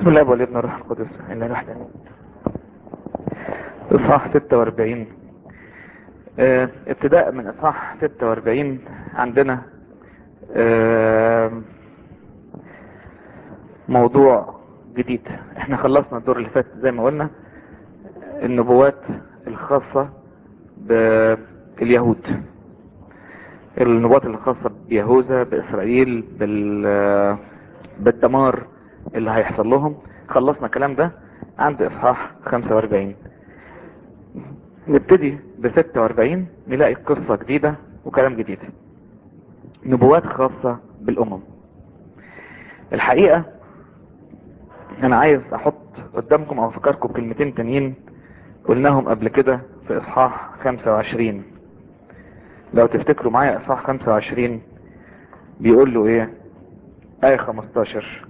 بسم الله والابن الروح القدس الا الواحد امين اصحاح 46 اه ابتداء من اصحاح 46 عندنا اه موضوع جديد احنا خلصنا الدور اللي فات زي ما قلنا النبوات الخاصة باليهود النبوات الخاصة بيهوذا باسرائيل بال بالدمار اللي هيحصل لهم خلصنا الكلام ده عند اصحاح 45 نبتدي ب 46 نلاقي قصة جديدة وكلام جديد نبوات خاصة بالامم الحقيقة انا عايز احط قدامكم او افكركم بكلمتين تانيين قلناهم قبل كده في اصحاح 25 لو تفتكروا معايا اصحاح 25 بيقول له ايه آية 15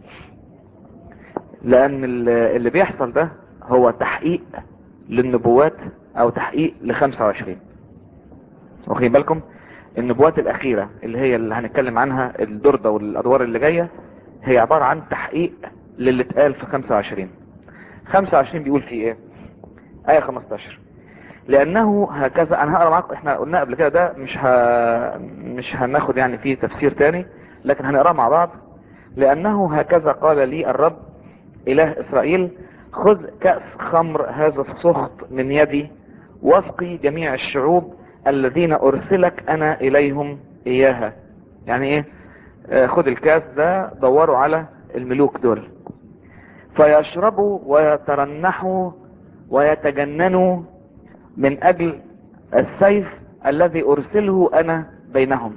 لأن اللي بيحصل ده هو تحقيق للنبوات أو تحقيق ل 25 واخدين بالكم النبوات الأخيرة اللي هي اللي هنتكلم عنها الدردة والأدوار اللي جاية هي عبارة عن تحقيق للي اتقال في 25 25 بيقول فيه ايه آية 15 لأنه هكذا أنا هقرأ معاكم احنا قلنا قبل كده ده مش ه... مش هناخد يعني فيه تفسير تاني لكن هنقراه مع بعض لأنه هكذا قال لي الرب إله إسرائيل خذ كأس خمر هذا السخط من يدي واسقي جميع الشعوب الذين أرسلك أنا إليهم إياها يعني إيه آه خذ الكاس ده دوروا على الملوك دول فيشربوا ويترنحوا ويتجننوا من أجل السيف الذي أرسله أنا بينهم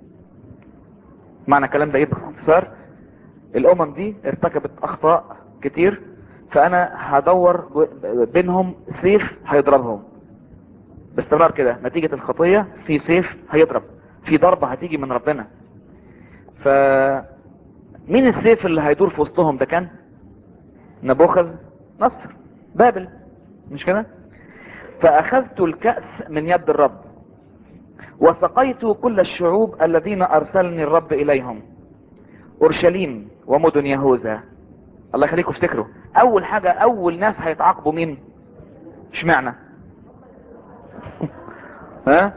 معنى الكلام ده ايه باختصار الامم دي ارتكبت اخطاء كتير فانا هدور بينهم سيف هيضربهم باستمرار كده نتيجة الخطية في سيف هيضرب في ضربة هتيجي من ربنا ف مين السيف اللي هيدور في وسطهم ده كان نبوخذ نصر بابل مش كده فاخذت الكأس من يد الرب وسقيت كل الشعوب الذين ارسلني الرب اليهم اورشليم ومدن يهوذا الله يخليكم افتكروا اول حاجة اول ناس هيتعاقبوا مين اشمعنى ها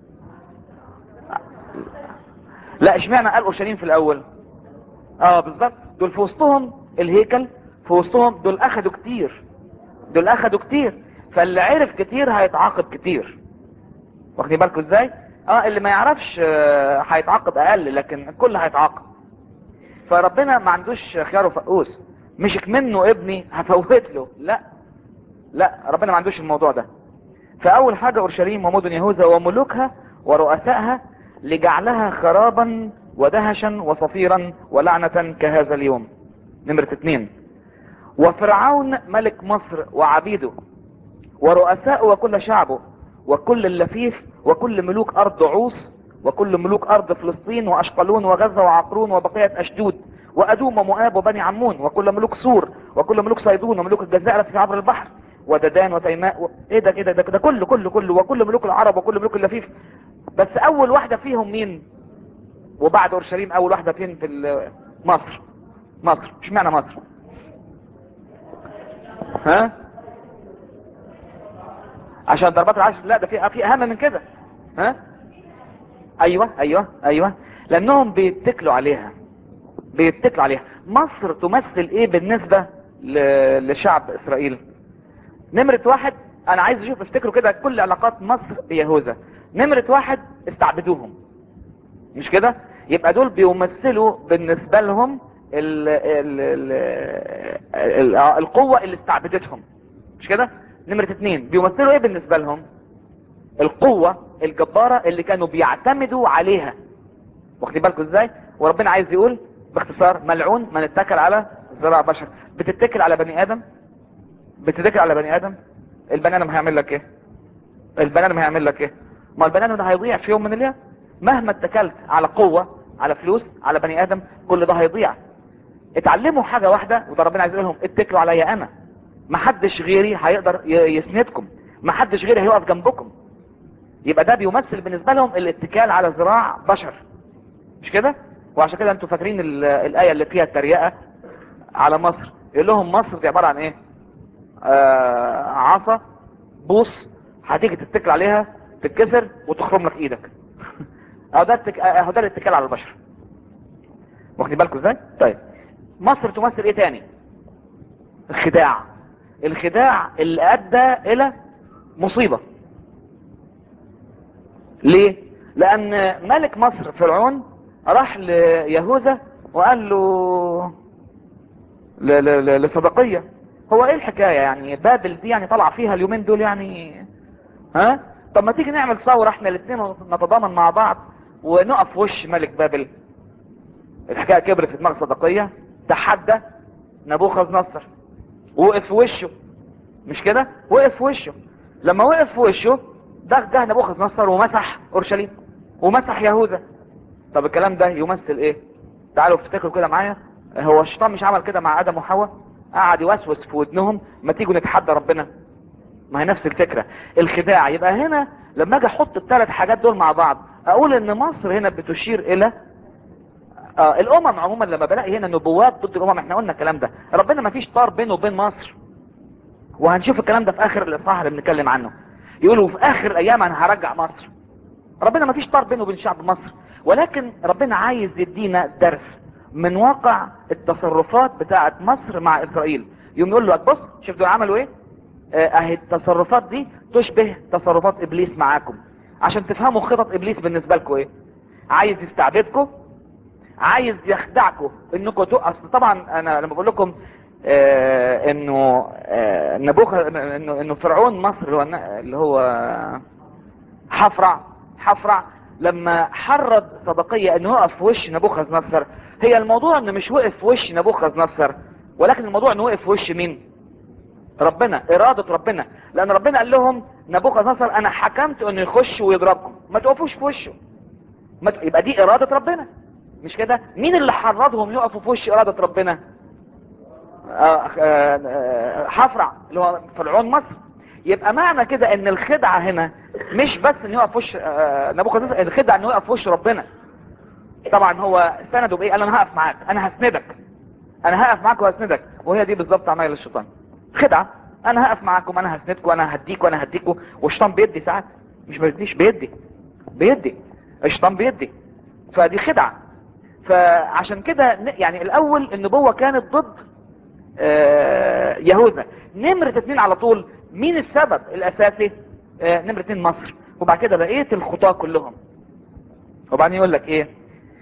لا اشمعنى قال اورشليم في الاول اه بالظبط دول في وسطهم الهيكل في وسطهم دول اخدوا كتير دول اخدوا كتير فاللي عرف كتير هيتعاقب كتير واخدين بالكم ازاي اه اللي ما يعرفش هيتعاقب اقل لكن الكل هيتعاقب فربنا ما عندوش خيار وفقوس مش منه ابني هفوت له لا لا ربنا ما عندوش الموضوع ده فاول حاجة اورشليم ومدن يهوذا وملوكها ورؤسائها لجعلها خرابا ودهشا وصفيرا ولعنة كهذا اليوم نمرة اتنين وفرعون ملك مصر وعبيده ورؤساء وكل شعبه وكل اللفيف وكل ملوك ارض عوص وكل ملوك ارض فلسطين واشقلون وغزة وعقرون وبقية اشدود وادوم ومؤاب وبني عمون وكل ملوك سور وكل ملوك صيدون وملوك الجزائر في عبر البحر وددان وتيماء و... ايه ده كده ده, ده كله كله كله وكل ملوك العرب وكل ملوك اللفيف بس اول واحدة فيهم مين وبعد اورشليم اول واحدة فين في مصر مصر مش معنى مصر ها عشان ضربات العشر لا ده في في اهم من كده ها ايوه ايوه ايوه لانهم بيتكلوا عليها بيتكلوا عليها مصر تمثل ايه بالنسبة ل... لشعب اسرائيل نمرة واحد انا عايز اشوف افتكروا كده كل علاقات مصر بيهوذا نمرة واحد استعبدوهم مش كده يبقى دول بيمثلوا بالنسبة لهم ال... ال... ال... ال... القوة اللي استعبدتهم مش كده نمرة اتنين بيمثلوا ايه بالنسبة لهم القوة الجبارة اللي كانوا بيعتمدوا عليها واخدين بالكم ازاي وربنا عايز يقول باختصار ملعون من اتكل على زراع بشر بتتكل على بني ادم بتتكل على بني ادم البني ادم هيعمل لك ايه البني ادم هيعمل لك ايه ما البني ادم ده هيضيع في يوم من الايام مهما اتكلت على قوة على فلوس على بني ادم كل ده هيضيع اتعلموا حاجة واحدة وده ربنا عايز يقول لهم اتكلوا عليا انا محدش غيري هيقدر يسندكم محدش غيري هيقف جنبكم يبقى ده بيمثل بالنسبة لهم الاتكال على ذراع بشر مش كده وعشان كده انتوا فاكرين الآية اللي فيها التريقة على مصر يقول لهم مصر دي عباره عن ايه آه عصا بوص هتيجي تتكل عليها تتكسر وتخرم لك ايدك اهو ده التك... اهو ده الاتكال على البشر واخدين بالكم ازاي طيب مصر تمثل ايه تاني الخداع الخداع اللي ادى الى مصيبة ليه لان ملك مصر فرعون راح ليهوذا وقال له ل... ل... ل... لصدقية هو ايه الحكاية يعني بابل دي يعني طلع فيها اليومين دول يعني ها طب ما تيجي نعمل ثورة احنا الاثنين نتضامن مع بعض ونقف في وش ملك بابل الحكاية كبرت في دماغ صدقية تحدى نبوخذ نصر وقف في وشه مش كده وقف في وشه لما وقف في وشه ده جه نبوخذ نصر ومسح اورشليم ومسح يهوذا طب الكلام ده يمثل ايه تعالوا افتكروا كده معايا هو الشيطان مش عمل كده مع ادم وحواء قعد يوسوس في ودنهم ما تيجوا نتحدى ربنا ما هي نفس الفكرة الخداع يبقى هنا لما اجي احط الثلاث حاجات دول مع بعض اقول ان مصر هنا بتشير الى آه الامم عموما لما بلاقي هنا نبوات ضد الامم احنا قلنا الكلام ده ربنا ما فيش طار بينه وبين مصر وهنشوف الكلام ده في اخر الاصحاح اللي بنتكلم عنه يقولوا في اخر الايام انا هرجع مصر ربنا ما فيش طار بينه وبين شعب مصر ولكن ربنا عايز يدينا درس من واقع التصرفات بتاعه مصر مع اسرائيل يوم يقول له بص شوف دول عملوا ايه اهي التصرفات دي تشبه تصرفات ابليس معاكم عشان تفهموا خطط ابليس بالنسبة لكم ايه عايز يستعبدكم عايز يخدعكم انكم اصل طبعا انا لما بقول لكم آه انه آه نبوخ انه انه فرعون مصر اللي هو اللي هو حفرع حفرع لما حرض صدقية انه يقف في وش نبوخذ نصر هي الموضوع انه مش وقف في وش نبوخذ نصر ولكن الموضوع انه وقف في وش مين ربنا ارادة ربنا لان ربنا قال لهم نبوخذ نصر انا حكمت انه يخش ويضربكم ما تقفوش في وشه ما ت... يبقى دي ارادة ربنا مش كده مين اللي حرضهم يقفوا في وش ارادة ربنا آه آه حفرع اللي هو فرعون مصر يبقى معنى كده ان الخدعة هنا مش بس ان يقف في وش آه نبوخذ نصر الخدعة انه يقف في وش ربنا طبعا هو سنده بايه قال انا هقف معاك انا هسندك انا هقف معاك وهسندك وهي دي بالظبط عمايل الشيطان خدعة انا هقف معاكم انا هسندكم انا هديك وانا هديكم والشيطان بيدي ساعات مش بيديش بيدي بيدي الشيطان بيدي فدي خدعة فعشان كده يعني الاول النبوة كانت ضد آه يهوذا نمرة اتنين على طول مين السبب الاساسي آه نمرة اتنين مصر وبعد كده بقية الخطاة كلهم وبعدين يقول لك ايه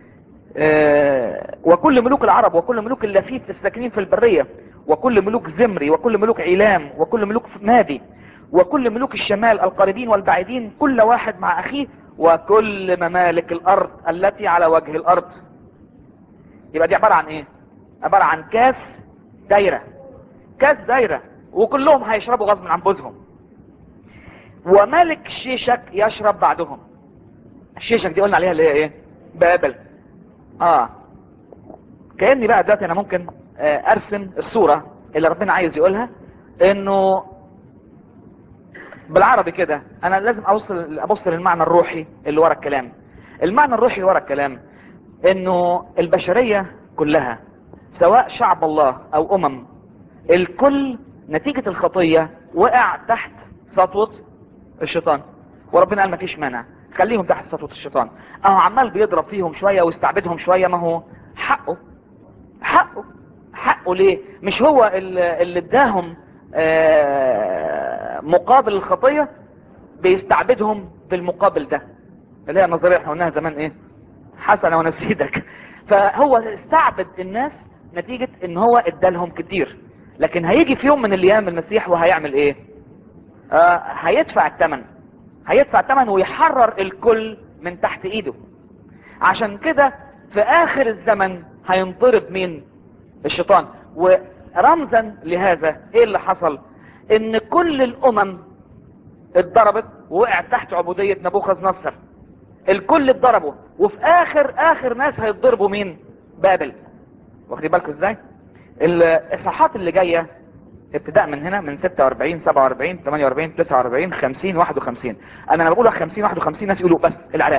آه وكل ملوك العرب وكل ملوك اللفيف الساكنين في البرية وكل ملوك زمري وكل ملوك عيلام وكل ملوك نادي وكل ملوك الشمال القريبين والبعيدين كل واحد مع اخيه وكل ممالك الارض التي على وجه الارض يبقى دي عبارة عن ايه عبارة عن كاس دايرة كاس دايرة وكلهم هيشربوا غصب عن بوزهم وملك شيشك يشرب بعدهم الشيشك دي قلنا عليها اللي هي ايه بابل اه كأني بقى دلوقتي انا ممكن ارسم الصورة اللي ربنا عايز يقولها انه بالعربي كده انا لازم اوصل ابص للمعنى الروحي اللي ورا الكلام المعنى الروحي ورا الكلام انه البشرية كلها سواء شعب الله او امم الكل نتيجة الخطية وقع تحت سطوة الشيطان وربنا قال مفيش مانع خليهم تحت سطوة الشيطان اهو عمال بيضرب فيهم شوية ويستعبدهم شوية ما هو حقه حقه حقه ليه مش هو اللي اداهم مقابل الخطية بيستعبدهم بالمقابل ده اللي هي النظرية احنا قلناها زمان ايه حسنة ونسيدك فهو استعبد الناس نتيجة ان هو ادالهم كتير لكن هيجي في يوم من الايام المسيح وهيعمل ايه آه هيدفع الثمن هيدفع الثمن ويحرر الكل من تحت ايده عشان كده في اخر الزمن هينضرب مين الشيطان ورمزا لهذا ايه اللي حصل ان كل الامم اتضربت ووقعت تحت عبودية نبوخذ نصر الكل اتضربوا وفي اخر اخر ناس هيتضربوا مين بابل واخدين بالكم ازاي الاصحاحات اللي جايه ابتداء من هنا من 46 47 48 49 50 51 انا لما بقول 50 51 ناس يقولوا بس العراق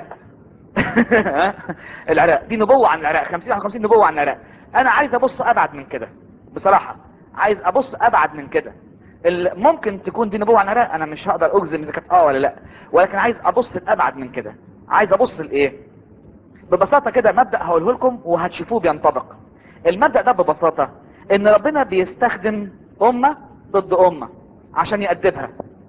العراق دي نبوة عن العراق 50 51 نبوة عن العراق انا عايز ابص ابعد من كده بصراحة عايز ابص ابعد من كده ال- ممكن تكون دي نبوة عن العراق انا مش هقدر اجزم اذا كانت اه ولا لا ولكن عايز ابص ابعد من كده عايز ابص لايه ببساطة كده مبدأ هقوله لكم وهتشوفوه بينطبق المبدأ ده ببساطة ان ربنا بيستخدم امة ضد امة عشان يأدبها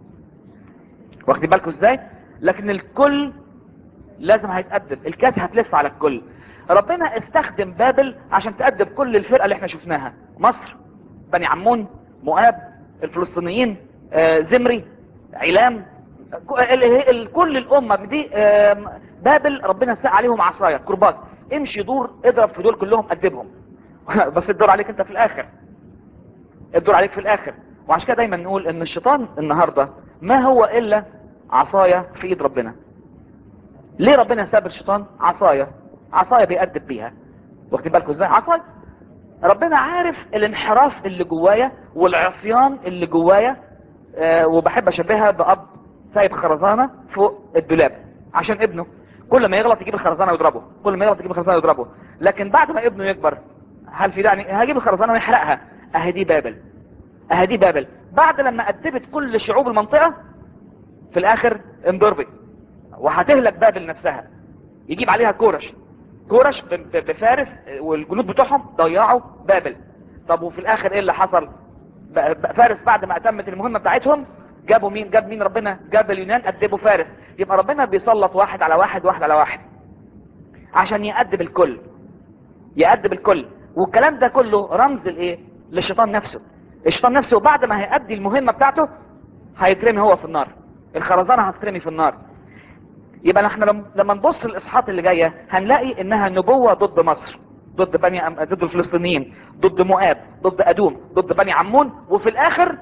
واخدين بالكم ازاي لكن الكل لازم هيتأدب الكاس هتلف على الكل ربنا استخدم بابل عشان تأدب كل الفرقة اللي احنا شفناها مصر بني عمون مؤاب الفلسطينيين آه، زمري علام ك- ال- ال- كل الامة دي آم، بابل ربنا ساق عليهم عصاية كربات امشي دور اضرب في دول كلهم أدبهم بس الدور عليك انت في الاخر الدور عليك في الاخر وعشان كده دايما نقول ان الشيطان النهاردة ما هو الا عصاية في ايد ربنا ليه ربنا ساب الشيطان عصاية عصاية بيأدب بيها واخدين بالكم ازاي عصاية ربنا عارف الانحراف اللي جوايا والعصيان اللي جوايا آه وبحب اشبهها باب سايب خرزانة فوق الدولاب عشان ابنه كل ما يغلط يجيب الخرزانة ويضربه كل ما يغلط يجيب الخرزانة ويضربه لكن بعد ما ابنه يكبر هل في داعي هجيب الخرزانة ويحرقها اهي دي بابل اهي دي بابل بعد لما أدبت كل شعوب المنطقة في الاخر انضربت وهتهلك بابل نفسها يجيب عليها كورش كورش ب- ب- بفارس والجنود بتوعهم ضيعوا بابل طب وفي الاخر ايه اللي حصل ب- ب- فارس بعد ما اتمت المهمة بتاعتهم جابوا مين جاب مين ربنا جاب اليونان ادبوا فارس يبقى ربنا بيسلط واحد على واحد واحد على واحد عشان يأدب الكل يأدب الكل والكلام ده كله رمز الايه للشيطان نفسه الشيطان نفسه بعد ما هيأدي المهمة بتاعته هيترمي هو في النار الخرزانة هتترمي في النار يبقى احنا لم- لما نبص الاصحاحات اللي جايه هنلاقي انها نبوه ضد مصر ضد بني أم- ضد الفلسطينيين ضد مؤاب ضد ادوم ضد بني عمون وفي الاخر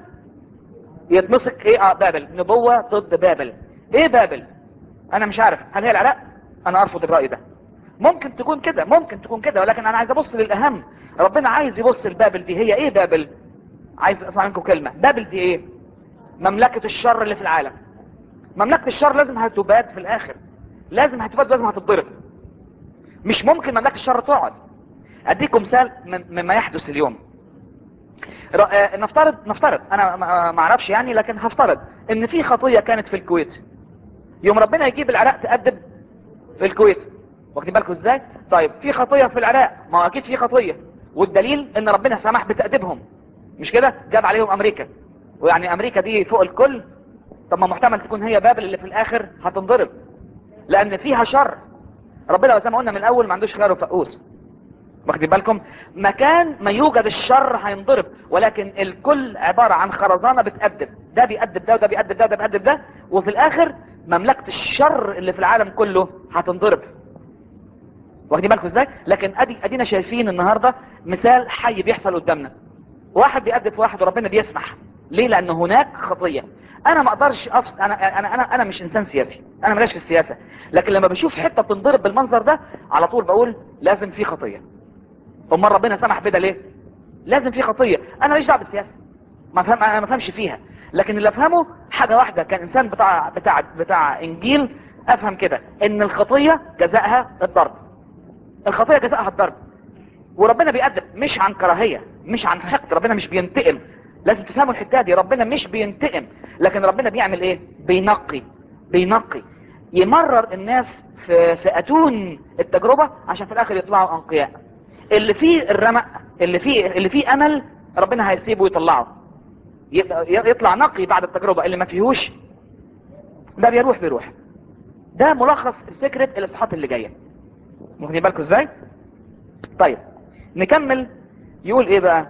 يتمسك ايه اه بابل نبوه ضد بابل ايه بابل انا مش عارف هل هي العراق انا ارفض الراي ده ممكن تكون كده ممكن تكون كده ولكن انا عايز ابص للاهم ربنا عايز يبص لبابل دي هي ايه بابل عايز اسمع منكم كلمه بابل دي ايه مملكه الشر اللي في العالم مملكة الشر لازم هتباد في الاخر لازم هتباد لازم هتتضرب مش ممكن مملكة الشر تقعد اديكم مثال من- مما يحدث اليوم ر- آه، نفترض نفترض انا ما ما اعرفش يعني لكن هفترض ان في خطية كانت في الكويت يوم ربنا يجيب العراق تأدب في الكويت واخدين بالكم ازاي طيب في خطية في العراق ما هو اكيد في خطية والدليل ان ربنا سمح بتأديبهم مش كده جاب عليهم امريكا ويعني امريكا دي فوق الكل طب ما محتمل تكون هي بابل اللي في الاخر هتنضرب لان فيها شر ربنا زي ما قلنا من الاول ما عندوش خير وفقوس واخدين بالكم مكان ما يوجد الشر هينضرب ولكن الكل عبارة عن خرزانة بتأدب ده بيأدب ده وده بيأدب ده وده بيأدب ده وفي الاخر مملكة الشر اللي في العالم كله هتنضرب واخدين بالكم ازاي لكن ادي ادينا شايفين النهاردة مثال حي بيحصل قدامنا واحد بيأدب في واحد وربنا بيسمح ليه لان هناك خطية انا ما اقدرش أفس... انا انا انا انا مش انسان سياسي انا ملاش في السياسة لكن لما بشوف حتة بتنضرب بالمنظر ده على طول بقول لازم في خطية امال ربنا سمح بده ليه لازم في خطية انا ماليش دعوه بالسياسة ما فهم انا ما فهمش فيها لكن اللي افهمه حاجة واحدة كان انسان بتاع بتاع بتاع انجيل افهم كده ان الخطية جزائها الضرب الخطية جزائها الضرب وربنا بيأدب مش عن كراهية مش عن حقد ربنا مش بينتقم لازم تفهموا الحتة دي ربنا مش بينتقم لكن ربنا بيعمل ايه بينقي بينقي يمرر الناس في, في اتون التجربة عشان في الاخر يطلعوا انقياء اللي فيه الرمق اللي فيه اللي فيه امل ربنا هيسيبه ويطلعه يبقى- يطلع نقي بعد التجربة اللي ما فيهوش ده بيروح بيروح ده ملخص فكرة الاصحاحات اللي جاية واخدين بالكم ازاي طيب نكمل يقول ايه بقى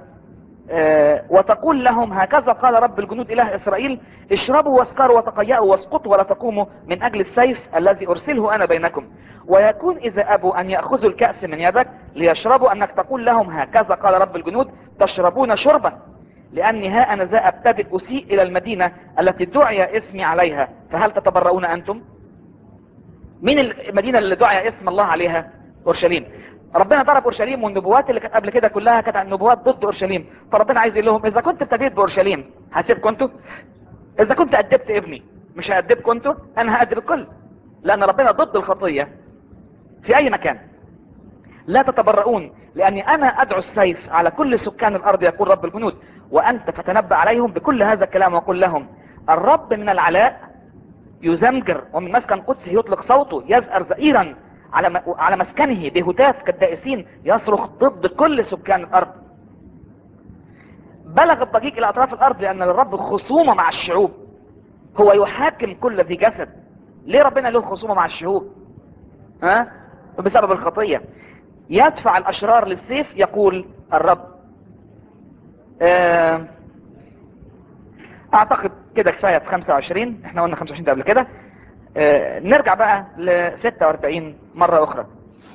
آه وتقول لهم هكذا قال رب الجنود اله اسرائيل اشربوا واسكروا وتقيأوا واسقطوا ولا تقوموا من اجل السيف الذي ارسله انا بينكم ويكون اذا ابوا ان ياخذوا الكأس من يدك ليشربوا انك تقول لهم هكذا قال رب الجنود تشربون شربا لاني ها انا ذا ابتدئ اسيء الى المدينة التي دعي اسمي عليها فهل تتبرؤون انتم مين المدينة اللي دعي اسم الله عليها اورشليم ربنا ضرب اورشليم والنبوات اللي كانت قبل كده كلها كانت عن نبوات ضد اورشليم فربنا عايز يقول لهم اذا كنت ابتديت باورشليم هسيبكم انتوا اذا كنت ادبت ابني مش هادبكم انتوا انا هادب الكل لان ربنا ضد الخطية في اي مكان لا تتبرؤون لاني انا ادعو السيف على كل سكان الارض يقول رب الجنود وانت فتنبأ عليهم بكل هذا الكلام وقل لهم الرب من العلاء يزمجر ومن مسكن قدسه يطلق صوته يزأر زئيرا على م- على مسكنه بهتاف كالدائسين يصرخ ضد كل سكان الارض بلغ الضجيج الى اطراف الارض لان للرب خصومه مع الشعوب هو يحاكم كل ذي جسد ليه ربنا له خصومه مع الشعوب ها بسبب الخطيه يدفع الاشرار للسيف يقول الرب آه، اعتقد كده كفايه في 25 احنا قلنا 25 ده قبل كده آه، نرجع بقى ل 46 مره اخرى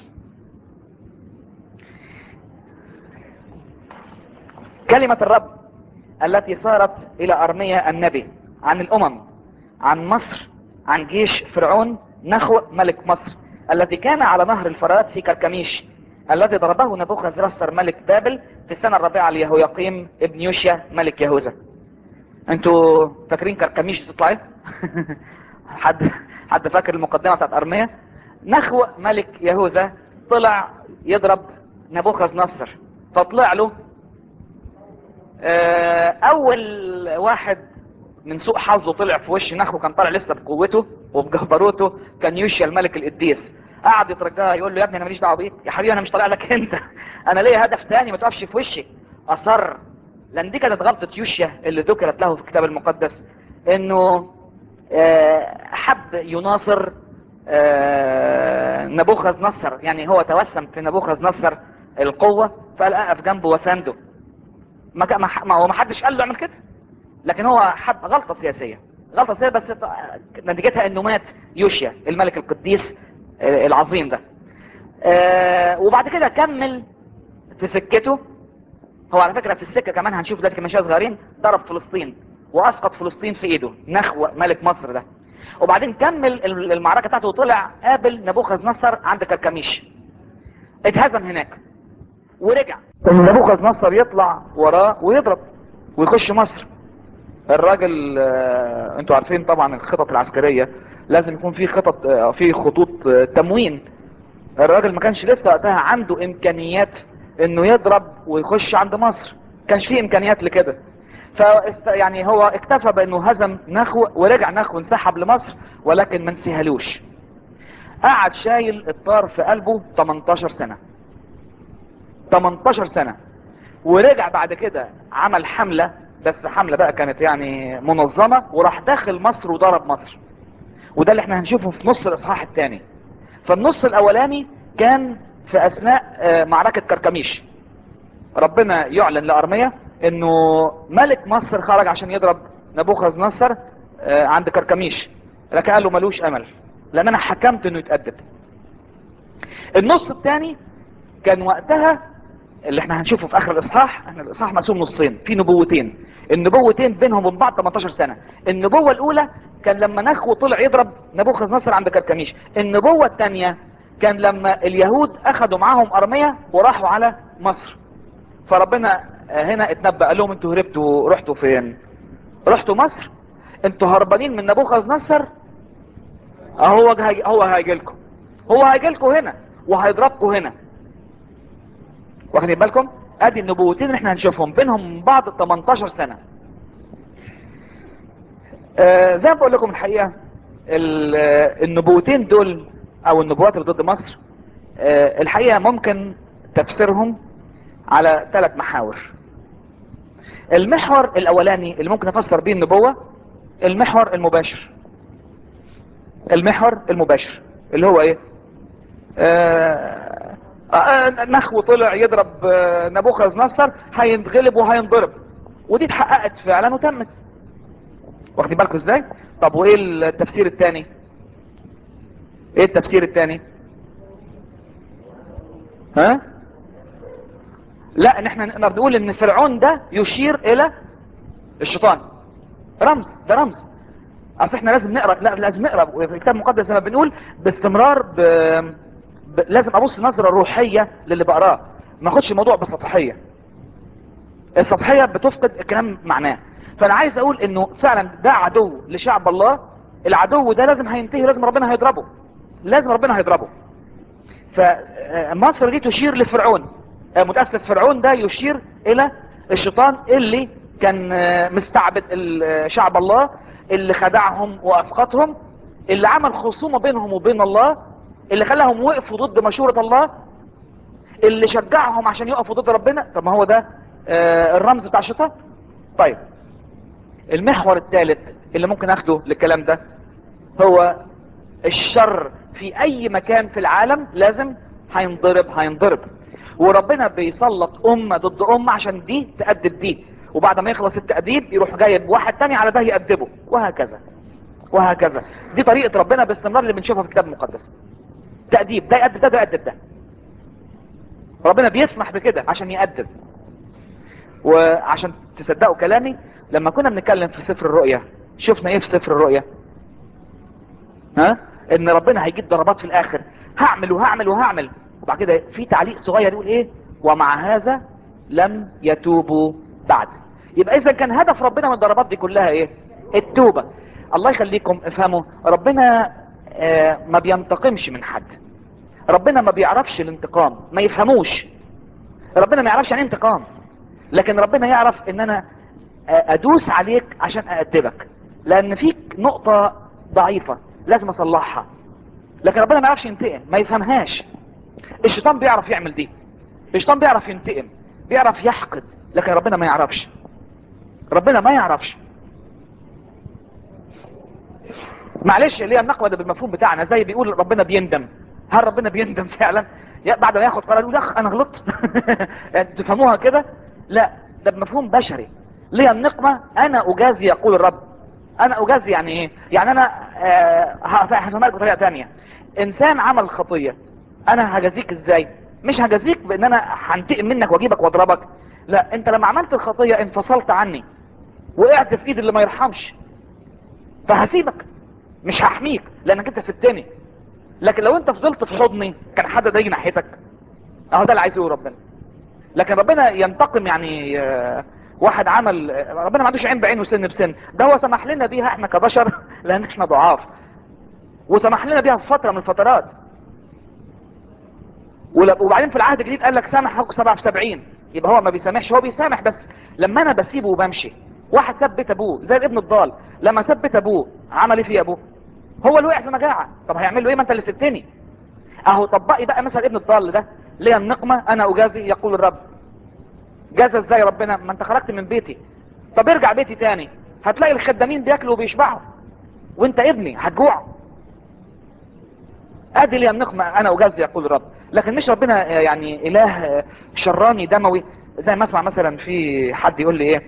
كلمة الرب التي صارت إلى أرميا النبي عن الأمم عن مصر عن جيش فرعون نخو ملك مصر الذي كان على نهر الفرات في كركميش الذي ضربه نبوخذ رسر ملك بابل في السنة الرابعة ليهوياقيم ابن يوشيا ملك يهوذا انتوا فاكرين كركميش تطلع ايه؟ حد حد فاكر المقدمة بتاعت أرميا نخو ملك يهوذا طلع يضرب نبوخذ نصر فطلع له آه، اول واحد من سوء حظه طلع في وش نخو كان طالع لسه بقوته وبجبروته كان يوشيا الملك القديس قعد يترجاه يقول له يا ابني انا ماليش دعوه بيك يا حبيبي انا مش طالع لك انت انا ليا هدف تاني ما تقفش في وشي اصر لان دي كانت غلطه يوشيا اللي ذكرت له في الكتاب المقدس انه آه، حب يناصر آه، نبوخذ نصر يعني هو توسم في نبوخذ نصر القوه فقال اقف جنبه وسنده ما كان- ما ح- ما هو ما حدش قال له اعمل كده لكن هو حب غلطه سياسيه غلطه سياسيه بس ط- نتيجتها انه مات يوشيا الملك القديس آه، العظيم ده آه، وبعد كده كمل في سكته هو على فكره في السكه كمان هنشوف دلوقتي كمان شويه صغيرين ضرب فلسطين واسقط فلسطين في ايده نخوه ملك مصر ده وبعدين كمل ال- المعركه بتاعته وطلع قابل نبوخذ نصر عند كركميش اتهزم هناك ورجع ان نبوخذ نصر يطلع وراه ويضرب ويخش مصر الراجل آه، انتوا عارفين طبعا الخطط العسكريه لازم يكون في خطط آه، في خطوط آه، تموين الراجل ما كانش لسه وقتها عنده امكانيات انه يضرب ويخش عند مصر كانش فيه امكانيات لكده ف يعني هو اكتفى بانه هزم نخو ورجع نخو انسحب لمصر ولكن ما انسهلوش قعد شايل الطار في قلبه 18 سنه 18 سنة ورجع بعد كده عمل حملة بس حملة بقى كانت يعني منظمة وراح داخل مصر وضرب مصر وده اللي احنا هنشوفه في نص الاصحاح الثاني فالنص الاولاني كان في اثناء آه، معركة كركميش ربنا يعلن لارميا انه ملك مصر خرج عشان يضرب نبوخذ نصر آه، عند كركميش لكن قال له ملوش امل لان انا حكمت انه يتأدب النص الثاني كان وقتها اللي احنا هنشوفه في اخر الاصحاح احنا الاصحاح مقسوم نصين في نبوتين النبوتين بينهم وبين بعض 18 سنه النبوه الاولى كان لما نخو طلع يضرب نبوخذ نصر عند كركميش النبوه الثانيه كان لما اليهود اخذوا معاهم ارميه وراحوا على مصر فربنا هنا اتنبأ قال لهم انتوا هربتوا رحتوا فين رحتوا مصر انتوا هربانين من نبوخذ نصر اهو هيجي هو هيجي لكم هو هيجي لكم هنا وهيضربكم هنا واخدين بالكم ادي النبوتين اللي احنا هنشوفهم بينهم من بعض 18 سنة آه زي ما بقول لكم الحقيقة ال- آه، النبوتين دول او النبوات اللي ضد مصر آه الحقيقة ممكن تفسيرهم على ثلاث محاور المحور الاولاني اللي ممكن افسر بيه النبوة المحور المباشر المحور المباشر اللي هو ايه آه آه، نخو طلع يضرب آه، نبوخذ نصر هينغلب وهينضرب ودي اتحققت فعلا وتمت واخدين بالكم ازاي طب وايه التفسير الثاني ايه التفسير الثاني ها لا ان احنا نقدر نقول ان فرعون ده يشير الى الشيطان رمز ده رمز اصل احنا لازم نقرا لا لازم نقرا في الكتاب المقدس زي ما بنقول باستمرار ب... ب... لازم ابص نظره روحيه للي بقراه ما اخدش الموضوع بسطحيه السطحيه بتفقد الكلام معناه فانا عايز اقول انه فعلا ده عدو لشعب الله العدو ده لازم هينتهي لازم ربنا هيضربه لازم ربنا هيضربه فمصر دي تشير لفرعون آه، متأسف فرعون ده يشير الى الشيطان اللي كان آه، مستعبد ال- آه، شعب الله اللي خدعهم واسقطهم اللي عمل خصومة بينهم وبين الله اللي خلاهم وقفوا ضد مشورة الله اللي شجعهم عشان يقفوا ضد ربنا طب ما هو ده آه، الرمز بتاع الشيطان طيب المحور الثالث اللي ممكن اخده للكلام ده هو الشر في اي مكان في العالم لازم هينضرب هينضرب وربنا بيسلط امة ضد امة عشان دي تأدب دي وبعد ما يخلص التأديب يروح جايب واحد تاني على ده يأدبه وهكذا وهكذا دي طريقة ربنا باستمرار اللي بنشوفها في الكتاب المقدس تأديب ده يأدب ده ده يأدب ده ربنا بيسمح بكده عشان يأدب وعشان تصدقوا كلامي لما كنا بنتكلم في سفر الرؤيا شفنا ايه في سفر الرؤيا ها ان ربنا هيجيب ضربات في الاخر هعمل وهعمل وهعمل وبعد كده في تعليق صغير يقول ايه ومع هذا لم يتوبوا بعد يبقى اذا كان هدف ربنا من الضربات دي كلها ايه التوبة الله يخليكم افهموا ربنا آه ما بينتقمش من حد ربنا ما بيعرفش الانتقام ما يفهموش ربنا ما يعرفش عن انتقام لكن ربنا يعرف ان انا ادوس عليك عشان اادبك لان فيك نقطة ضعيفة لازم اصلحها لكن ربنا ما يعرفش ينتقم ما يفهمهاش الشيطان بيعرف يعمل دي الشيطان بيعرف ينتقم بيعرف يحقد لكن ربنا ما يعرفش ربنا ما يعرفش معلش اللي هي النقوة ده بالمفهوم بتاعنا زي بيقول ربنا بيندم هل ربنا بيندم فعلا يا- بعد ما ياخد قرار يقول يا اخ انا غلطت يعني تفهموها كده لا ده بمفهوم بشري ليه النقمة انا اجازي يقول الرب انا اجازي يعني ايه يعني انا آه، هفهمها لك بطريقة تانية انسان عمل خطية انا هجازيك ازاي مش هجازيك بان انا هنتقم منك واجيبك واضربك لا انت لما عملت الخطية انفصلت عني وقعت في ايد اللي ما يرحمش فهسيبك مش هحميك لانك انت سبتني لكن لو انت فضلت في حضني كان حد ده يجي ناحيتك اهو ده اللي عايزه ربنا لكن ربنا ينتقم يعني آه، واحد عمل آه، ربنا ما عندوش عين بعين وسن بسن ده هو سمح لنا بيها احنا كبشر لان احنا ضعاف وسمح لنا بيها في فترة من الفترات ول- وبعدين في العهد الجديد قال لك سامح حق سبعة في سبعين يبقى هو ما بيسامحش هو بيسامح بس لما انا بسيبه وبمشي واحد ساب بيت ابوه زي الابن الضال لما ساب بيت ابوه عمل ايه في ابوه هو اللي وقع في مجاعة طب هيعمل له ايه ما انت اللي سبتني اهو طبقي بقى مثلا ابن الضال ده ليه النقمة انا اجازي يقول الرب جاز ازاي ربنا ما انت خرجت من بيتي طب ارجع بيتي تاني هتلاقي الخدامين بياكلوا وبيشبعوا وانت ابني هتجوع ادي لي النقمة انا اجازي يقول الرب لكن مش ربنا آه، يعني اله آه، شراني دموي زي ما اسمع مثلا في حد يقول لي ايه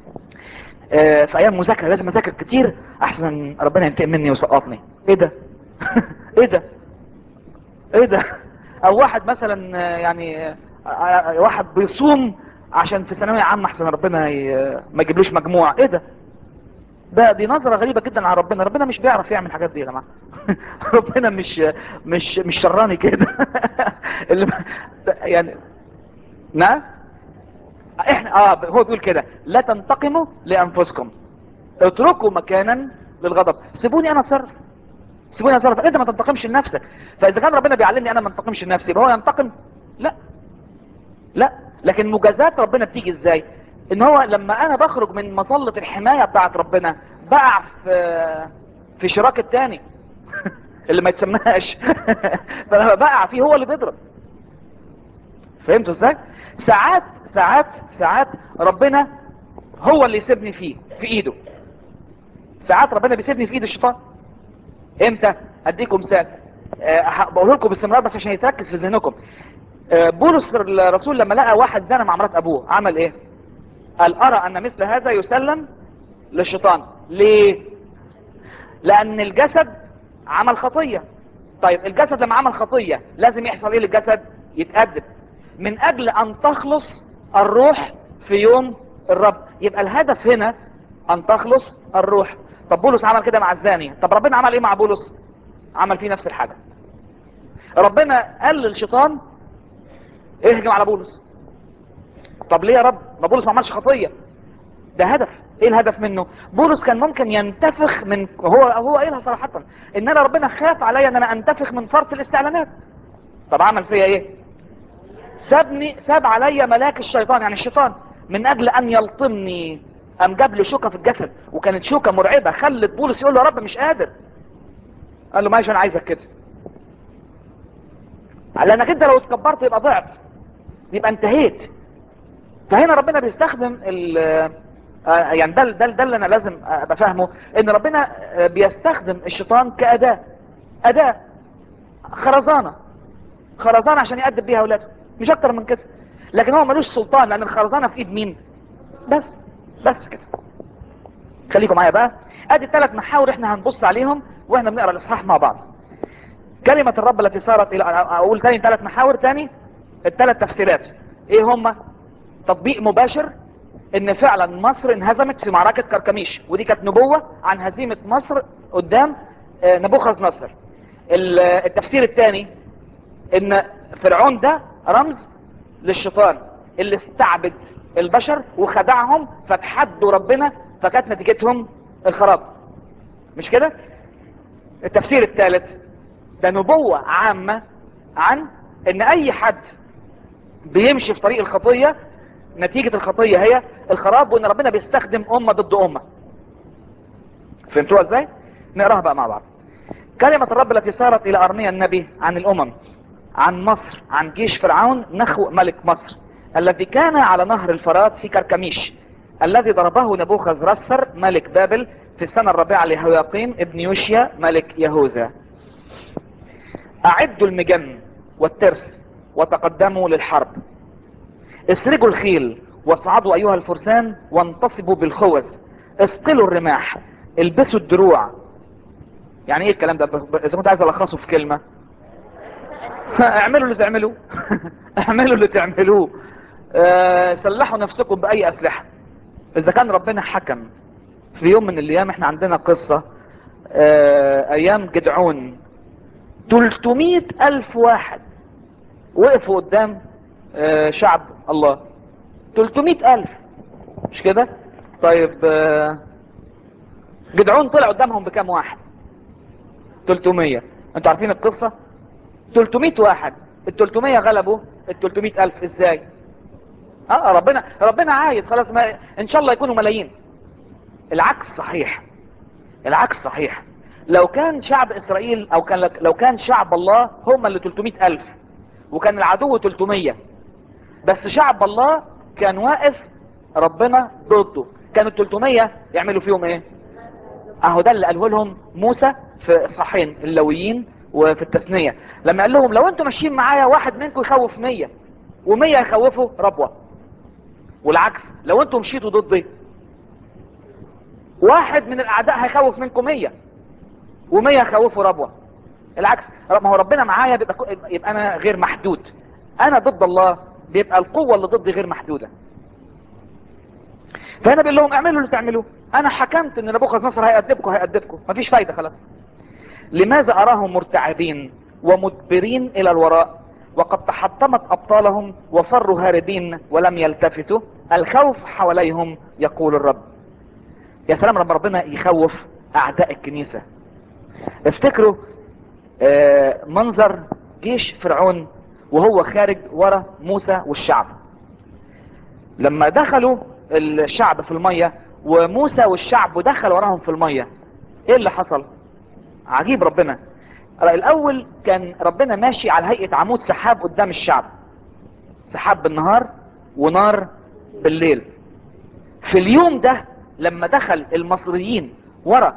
آه، في ايام مذاكرة لازم اذاكر كتير احسن ربنا ينتقم مني ويسقطني ايه ده ايه ده ايه ده او واحد مثلا آه، يعني آه، آه، واحد بيصوم عشان في ثانوية عامة احسن ربنا ي- ما يجيبلوش مجموع ايه ده ده دي نظرة غريبة جدا على ربنا ربنا مش بيعرف يعمل الحاجات دي يا جماعة ربنا مش مش مش شراني كده اللي يعني نعم احنا اه هو بيقول كده لا تنتقموا لانفسكم اتركوا مكانا للغضب سيبوني انا اتصرف سيبوني انا اتصرف انت ما تنتقمش لنفسك فاذا كان ربنا بيعلمني انا ما انتقمش لنفسي يبقى هو ينتقم لا لا لكن مجازات ربنا بتيجي ازاي ان هو لما انا بخرج من مظلة الحماية بتاعت ربنا بقع في في شراك التاني اللي ما يتسماش فلما بقع فيه هو اللي بيضرب فهمتوا ازاي ساعات ساعات ساعات ربنا هو اللي يسيبني فيه في ايده ساعات ربنا بيسيبني في ايد الشيطان امتى اديكم مثال أه بقول لكم باستمرار بس عشان يتركز في ذهنكم أه بولس الرسول لما لقى واحد زنى مع مرات ابوه عمل ايه قال ارى ان مثل هذا يسلم للشيطان ليه لان الجسد عمل خطية طيب الجسد لما عمل خطية لازم يحصل ايه للجسد يتأدب من اجل ان تخلص الروح في يوم الرب يبقى الهدف هنا ان تخلص الروح طب بولس عمل كده مع الزاني طب ربنا عمل ايه مع بولس عمل فيه نفس الحاجة ربنا قال للشيطان اهجم على بولس طب ليه يا رب ما بولس ما عملش خطية ده هدف ايه الهدف منه بولس كان ممكن ينتفخ من هو هو قايلها صراحة ان انا ربنا خاف عليا ان انا انتفخ من فرط الاستعلانات طب عمل فيا ايه سابني ساب عليا ملاك الشيطان يعني الشيطان من اجل ان يلطمني قام جاب له شوكه في الجسد وكانت شوكه مرعبه خلت بولس يقول له يا رب مش قادر قال له ماشي انا عايزك كده لانك انت لو اتكبرت يبقى ضعت يبقى انتهيت فهنا ربنا بيستخدم ال آه، يعني ده ده ده اللي انا لازم ابقى فاهمه ان ربنا آه، بيستخدم الشيطان كاداه اداه خرزانه خرزانه عشان يأدب بيها اولاده مش اكتر من كده لكن هو ملوش سلطان لان الخرزانه في ايد مين بس بس كده خليكم معايا بقى ادي الثلاث محاور احنا هنبص عليهم واحنا بنقرا الاصحاح مع بعض كلمة الرب التي صارت الى اقول تاني ثلاث محاور تاني الثلاث تفسيرات ايه هما تطبيق مباشر ان فعلا مصر انهزمت في معركة كركميش ودي كانت نبوة عن هزيمة مصر قدام آه، نبوخذ نصر ال- التفسير الثاني ان فرعون ده رمز للشيطان اللي استعبد البشر وخدعهم فتحدوا ربنا فكانت نتيجتهم الخراب مش كده التفسير الثالث ده نبوة عامة عن ان اي حد بيمشي في طريق الخطية نتيجة الخطية هي الخراب وان ربنا بيستخدم امة ضد امة فهمتوها ازاي نقراها بقى مع بعض كلمة الرب التي صارت الى ارميا النبي عن الامم عن مصر عن جيش فرعون نخو ملك مصر الذي كان على نهر الفرات في كركميش الذي ضربه نبوخذ رسر ملك بابل في السنة الرابعة لهوياقيم ابن يوشيا ملك يهوذا اعدوا المجن والترس وتقدموا للحرب اسرجوا الخيل واصعدوا ايها الفرسان وانتصبوا بالخوذ اسقلوا الرماح البسوا الدروع يعني ايه الكلام ده ب- ب- اذا كنت عايز الخصه في كلمة اعملوا اللي تعملوه اعملوا اللي تعملوه آه، سلحوا نفسكم باي اسلحة اذا كان ربنا حكم في يوم من الايام احنا عندنا قصة آه، ايام جدعون 300 الف واحد وقفوا قدام آه، شعب الله 300 الف مش كده طيب آه، جدعون طلع قدامهم بكام واحد 300 انتوا عارفين القصة 300 واحد ال 300 غلبوا ال 300 الف ازاي اه ربنا ربنا عايز خلاص ما ان شاء الله يكونوا ملايين العكس صحيح العكس صحيح لو كان شعب اسرائيل او كان لو كان شعب الله هم اللي 300 الف وكان العدو 300 بس شعب الله كان واقف ربنا ضده كانوا 300 يعملوا فيهم ايه اهو ده اللي قاله لهم موسى في اصحاحين اللويين وفي التثنية لما قال لهم لو انتم ماشيين معايا واحد منكم يخوف 100 و100 يخوفوا ربوة والعكس لو انتم مشيتوا ضدي واحد من الاعداء هيخوف منكم 100 و100 يخوفوا ربوة العكس ما هو ربنا معايا بيبقى كو- يبقى انا غير محدود انا ضد الله بيبقى القوة اللي ضدي غير محدودة فهنا بيقول لهم اعملوا اللي تعملوه انا حكمت ان نبوخذ نصر هيأدبكم هيأدبكم مفيش فايدة خلاص لماذا اراهم مرتعبين ومدبرين الى الوراء وقد تحطمت ابطالهم وفروا هاربين ولم يلتفتوا الخوف حواليهم يقول الرب يا سلام لما ربنا يخوف اعداء الكنيسة افتكروا آه، منظر جيش فرعون وهو خارج ورا موسى والشعب لما دخلوا الشعب في المية وموسى والشعب دخل وراهم في المية ايه اللي حصل عجيب ربنا الاول كان ربنا ماشي على هيئة عمود سحاب قدام الشعب سحاب بالنهار ونار بالليل في اليوم ده لما دخل المصريين ورا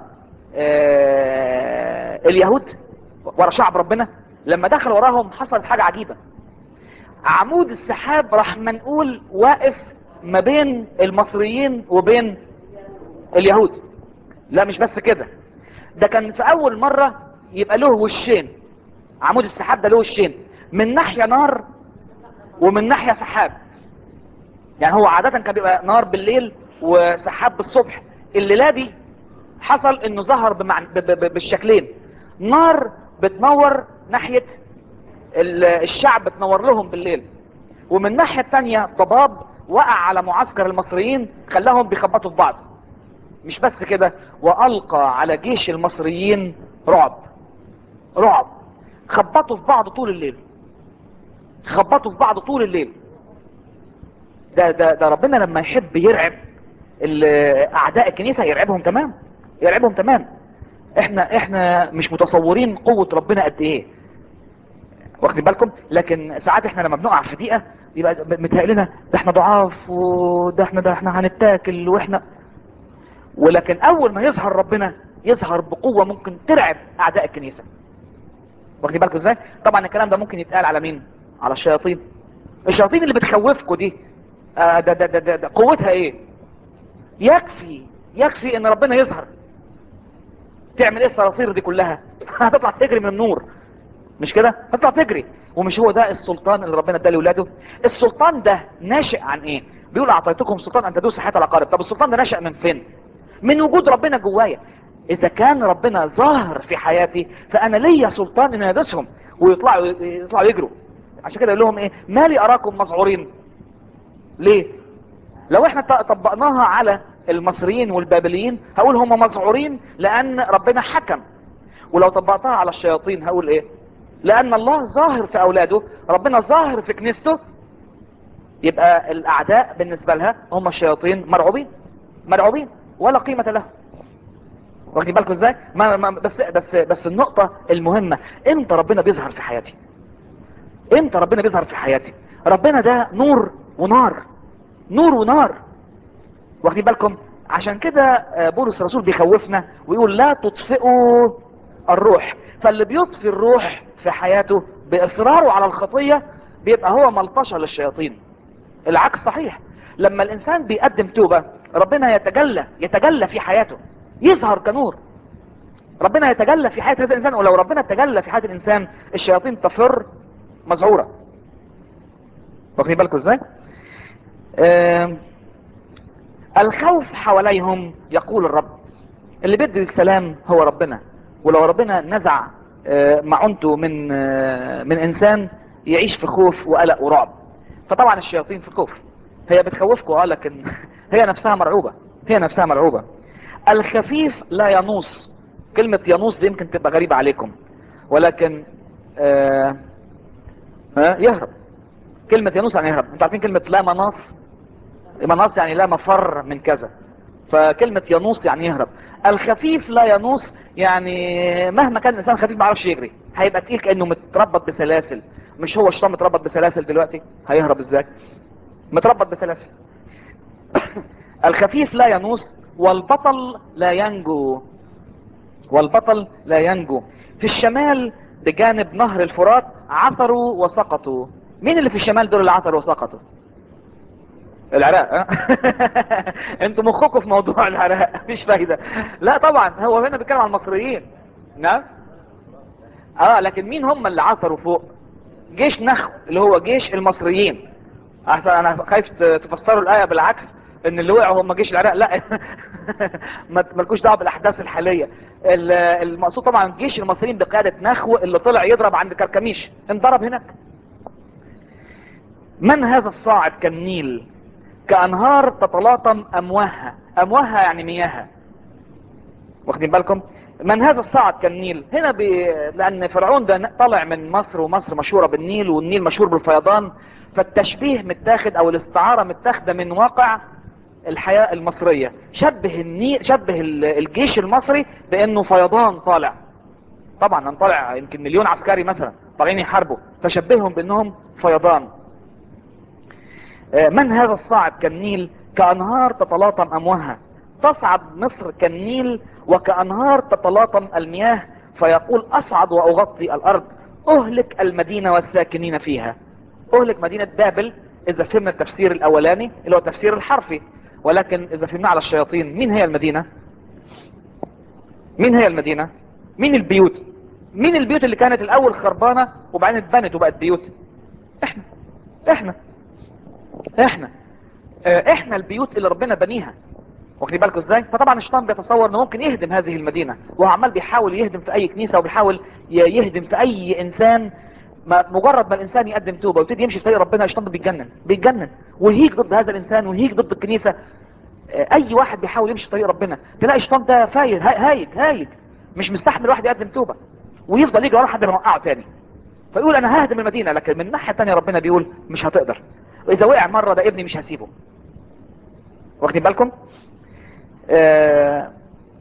آه اليهود ورا شعب ربنا لما دخل وراهم حصلت حاجة عجيبة عمود السحاب راح منقول واقف ما بين المصريين وبين اليهود لا مش بس كده ده كان في اول مرة يبقى له وشين عمود السحاب ده له وشين من ناحية نار ومن ناحية سحاب يعني هو عادة كان بيبقى نار بالليل وسحاب بالصبح الليلة دي حصل انه ظهر بمعن... ب... ب... ب... بالشكلين نار بتنور ناحية ال- الشعب بتنور لهم بالليل ومن الناحية التانية ضباب وقع على معسكر المصريين خلاهم بيخبطوا في بعض مش بس كده والقى على جيش المصريين رعب رعب خبطوا في بعض طول الليل خبطوا في بعض طول الليل ده ده ده ربنا لما يحب يرعب ال- اعداء الكنيسه يرعبهم تمام يرعبهم تمام احنا احنا مش متصورين قوه ربنا قد ايه واخدين بالكم لكن ساعات احنا لما بنقع في دقيقه يبقى متهيألنا ده احنا ضعاف وده احنا ده احنا هنتاكل واحنا ولكن اول ما يظهر ربنا يظهر بقوه ممكن ترعب اعداء الكنيسه واخدين بالكم ازاي طبعا الكلام ده ممكن يتقال على مين على الشياطين الشياطين اللي بتخوفكم دي آه ده, ده, ده, ده, ده قوتها ايه يكفي يكفي ان ربنا يظهر تعمل ايه الصراصير دي كلها هتطلع تجري من النور مش كده هتطلع تجري ومش هو ده السلطان اللي ربنا اداه لاولاده السلطان ده ناشئ عن ايه بيقول اعطيتكم سلطان ان تدوسوا حياه العقارب طب السلطان ده نشأ من فين من وجود ربنا جوايا اذا كان ربنا ظاهر في حياتي فانا ليا سلطان ان ادوسهم ويطلعوا يطلعوا يجروا عشان كده يقول لهم ايه ما لي اراكم مذعورين ليه لو احنا ط- طبقناها على المصريين والبابليين هقول هم مذعورين لان ربنا حكم ولو طبقتها على الشياطين هقول ايه لان الله ظاهر في اولاده ربنا ظاهر في كنيسته يبقى الاعداء بالنسبه لها هم الشياطين مرعوبين مرعوبين ولا قيمه لهم واخدين بالكم ازاي ما ما بس بس بس النقطه المهمه امتى ربنا بيظهر في حياتي امتى ربنا بيظهر في حياتي ربنا ده نور ونار نور ونار واخدين بالكم عشان كده آه، بولس الرسول بيخوفنا ويقول لا تطفئوا الروح فاللي بيطفي الروح في حياته باصراره على الخطيه بيبقى هو ملطشه للشياطين العكس صحيح لما الانسان بيقدم توبه ربنا يتجلى يتجلى في حياته يظهر كنور ربنا يتجلى في حياه هذا الانسان ولو ربنا تجلى في حياه الانسان الشياطين تفر مذعوره واخدين بالكم ازاي آم، الخوف حواليهم يقول الرب اللي بيدي السلام هو ربنا ولو ربنا نزع آه، معونته من آه، من انسان يعيش في خوف وقلق ورعب فطبعا الشياطين في خوف هي بتخوفكم اه لكن هي نفسها مرعوبة هي نفسها مرعوبة الخفيف لا ينوص كلمة ينوص دي يمكن تبقى غريبة عليكم ولكن آه آه يهرب كلمة ينوص يعني يهرب انتوا عارفين كلمة لا مناص مناص يعني لا مفر من كذا فكلمة ينوص يعني يهرب الخفيف لا ينوص يعني مهما كان الانسان خفيف ما يعرفش يجري هيبقى تقيل كانه متربط بسلاسل مش هو الشيطان متربط بسلاسل دلوقتي هيهرب ازاي متربط بسلاسل الخفيف لا ينوص والبطل لا ينجو والبطل لا ينجو في الشمال بجانب نهر الفرات عثروا وسقطوا مين اللي في الشمال دول اللي عثروا وسقطوا العراق ها؟ انتوا مخكم في موضوع العراق مفيش فايده لا طبعا هو هنا بيتكلم عن المصريين نعم اه لكن مين هم اللي عثروا فوق جيش نخو اللي هو جيش المصريين احسن انا خايف ت- تفسروا الايه بالعكس ان اللي وقعوا هم جيش العراق لا ما مالكوش دعوه بالاحداث الحاليه ال- المقصود طبعا جيش المصريين بقياده نخو اللي طلع يضرب عند كركميش انضرب هناك من هذا الصاعد كالنيل كأنهار تتلاطم أمواهها أمواهها يعني مياهها واخدين بالكم من هذا الصعد كالنيل هنا بي... لأن فرعون ده طلع من مصر ومصر مشهورة بالنيل والنيل مشهور بالفيضان فالتشبيه متاخد أو الاستعارة متاخدة من واقع الحياة المصرية شبه النيل شبه ال- الجيش المصري بأنه فيضان طالع طبعا أنا طالع يمكن مليون عسكري مثلا طالعين يحاربوا فشبههم بأنهم فيضان من هذا الصاعد كالنيل كأنهار تتلاطم أمواهها تصعد مصر كالنيل وكأنهار تتلاطم المياه فيقول أصعد وأغطي الأرض أهلك المدينة والساكنين فيها أهلك مدينة بابل إذا فهمنا التفسير الأولاني اللي هو التفسير الحرفي ولكن إذا فهمنا على الشياطين مين هي المدينة مين هي المدينة مين البيوت مين البيوت اللي كانت الأول خربانة وبعدين اتبنت وبقت بيوت احنا احنا احنا اه احنا البيوت اللي ربنا بنيها واخدين بالكم ازاي فطبعا الشيطان بيتصور انه ممكن يهدم هذه المدينه وهو عمال بيحاول يهدم في اي كنيسه وبيحاول ي- يهدم في اي انسان ما مجرد ما الانسان يقدم توبه ويبتدي يمشي في طريق ربنا الشيطان بيتجنن بيتجنن ويهيج ضد هذا الانسان ويهيج ضد الكنيسه اه اي واحد بيحاول يمشي في طريق ربنا تلاقي الشيطان ده فاير هاي- هايج هايج مش مستحمل واحد يقدم توبه ويفضل يجري وراه لحد ما يوقعه تاني فيقول انا ههدم المدينة لكن من الناحية التانية ربنا بيقول مش هتقدر واذا وقع مرة ده ابني مش هسيبه واخدين بالكم آه،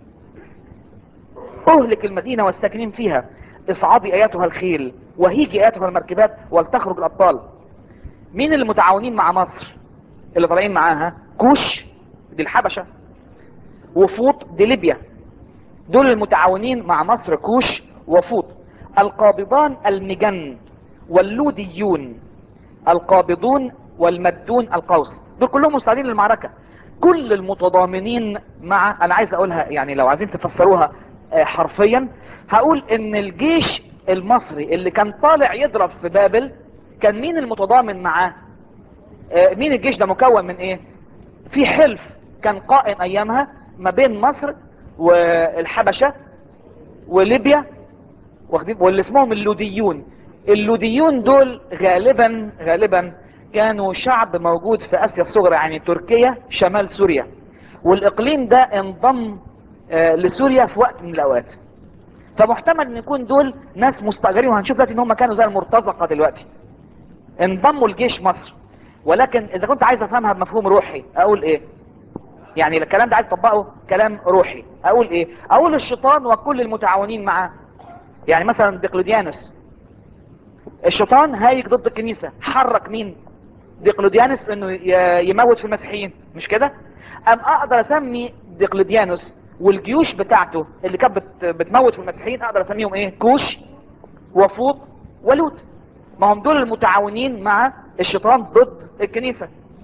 اهلك المدينة والساكنين فيها اصعدي اياتها الخيل وهيجي اياتها المركبات ولتخرج الابطال مين اللي متعاونين مع مصر اللي طالعين معاها كوش دي الحبشة وفوط دي ليبيا دول المتعاونين مع مصر كوش وفوط القابضان المجن واللوديون القابضون والمدون القوس دول كلهم مستعدين للمعركة كل المتضامنين مع انا عايز اقولها يعني لو عايزين تفسروها آه، حرفيا هقول ان الجيش المصري اللي كان طالع يضرب في بابل كان مين المتضامن معاه آه، مين الجيش ده مكون من ايه في حلف كان قائم ايامها ما بين مصر والحبشة وليبيا واخدين واللي اسمهم اللوديون اللوديون دول غالبا غالبا كانوا شعب موجود في اسيا الصغرى يعني تركيا شمال سوريا والاقليم ده انضم آه، لسوريا في وقت من الاوقات فمحتمل ان يكون دول ناس مستاجرين وهنشوف دلوقتي ان هم كانوا زي المرتزقه دلوقتي انضموا لجيش مصر ولكن اذا كنت عايز افهمها بمفهوم روحي اقول ايه يعني الكلام ده عايز اطبقه كلام روحي اقول ايه اقول الشيطان وكل المتعاونين معاه يعني مثلا ديقلوديانوس الشيطان هايج ضد الكنيسة حرك مين ديقلوديانوس انه ي- يموت في المسيحيين مش كده ام اقدر اسمي ديقلوديانوس والجيوش بتاعته اللي كانت بت- بتموت في المسيحيين اقدر اسميهم ايه كوش وفوط ولوط ما هم دول المتعاونين مع الشيطان ضد الكنيسة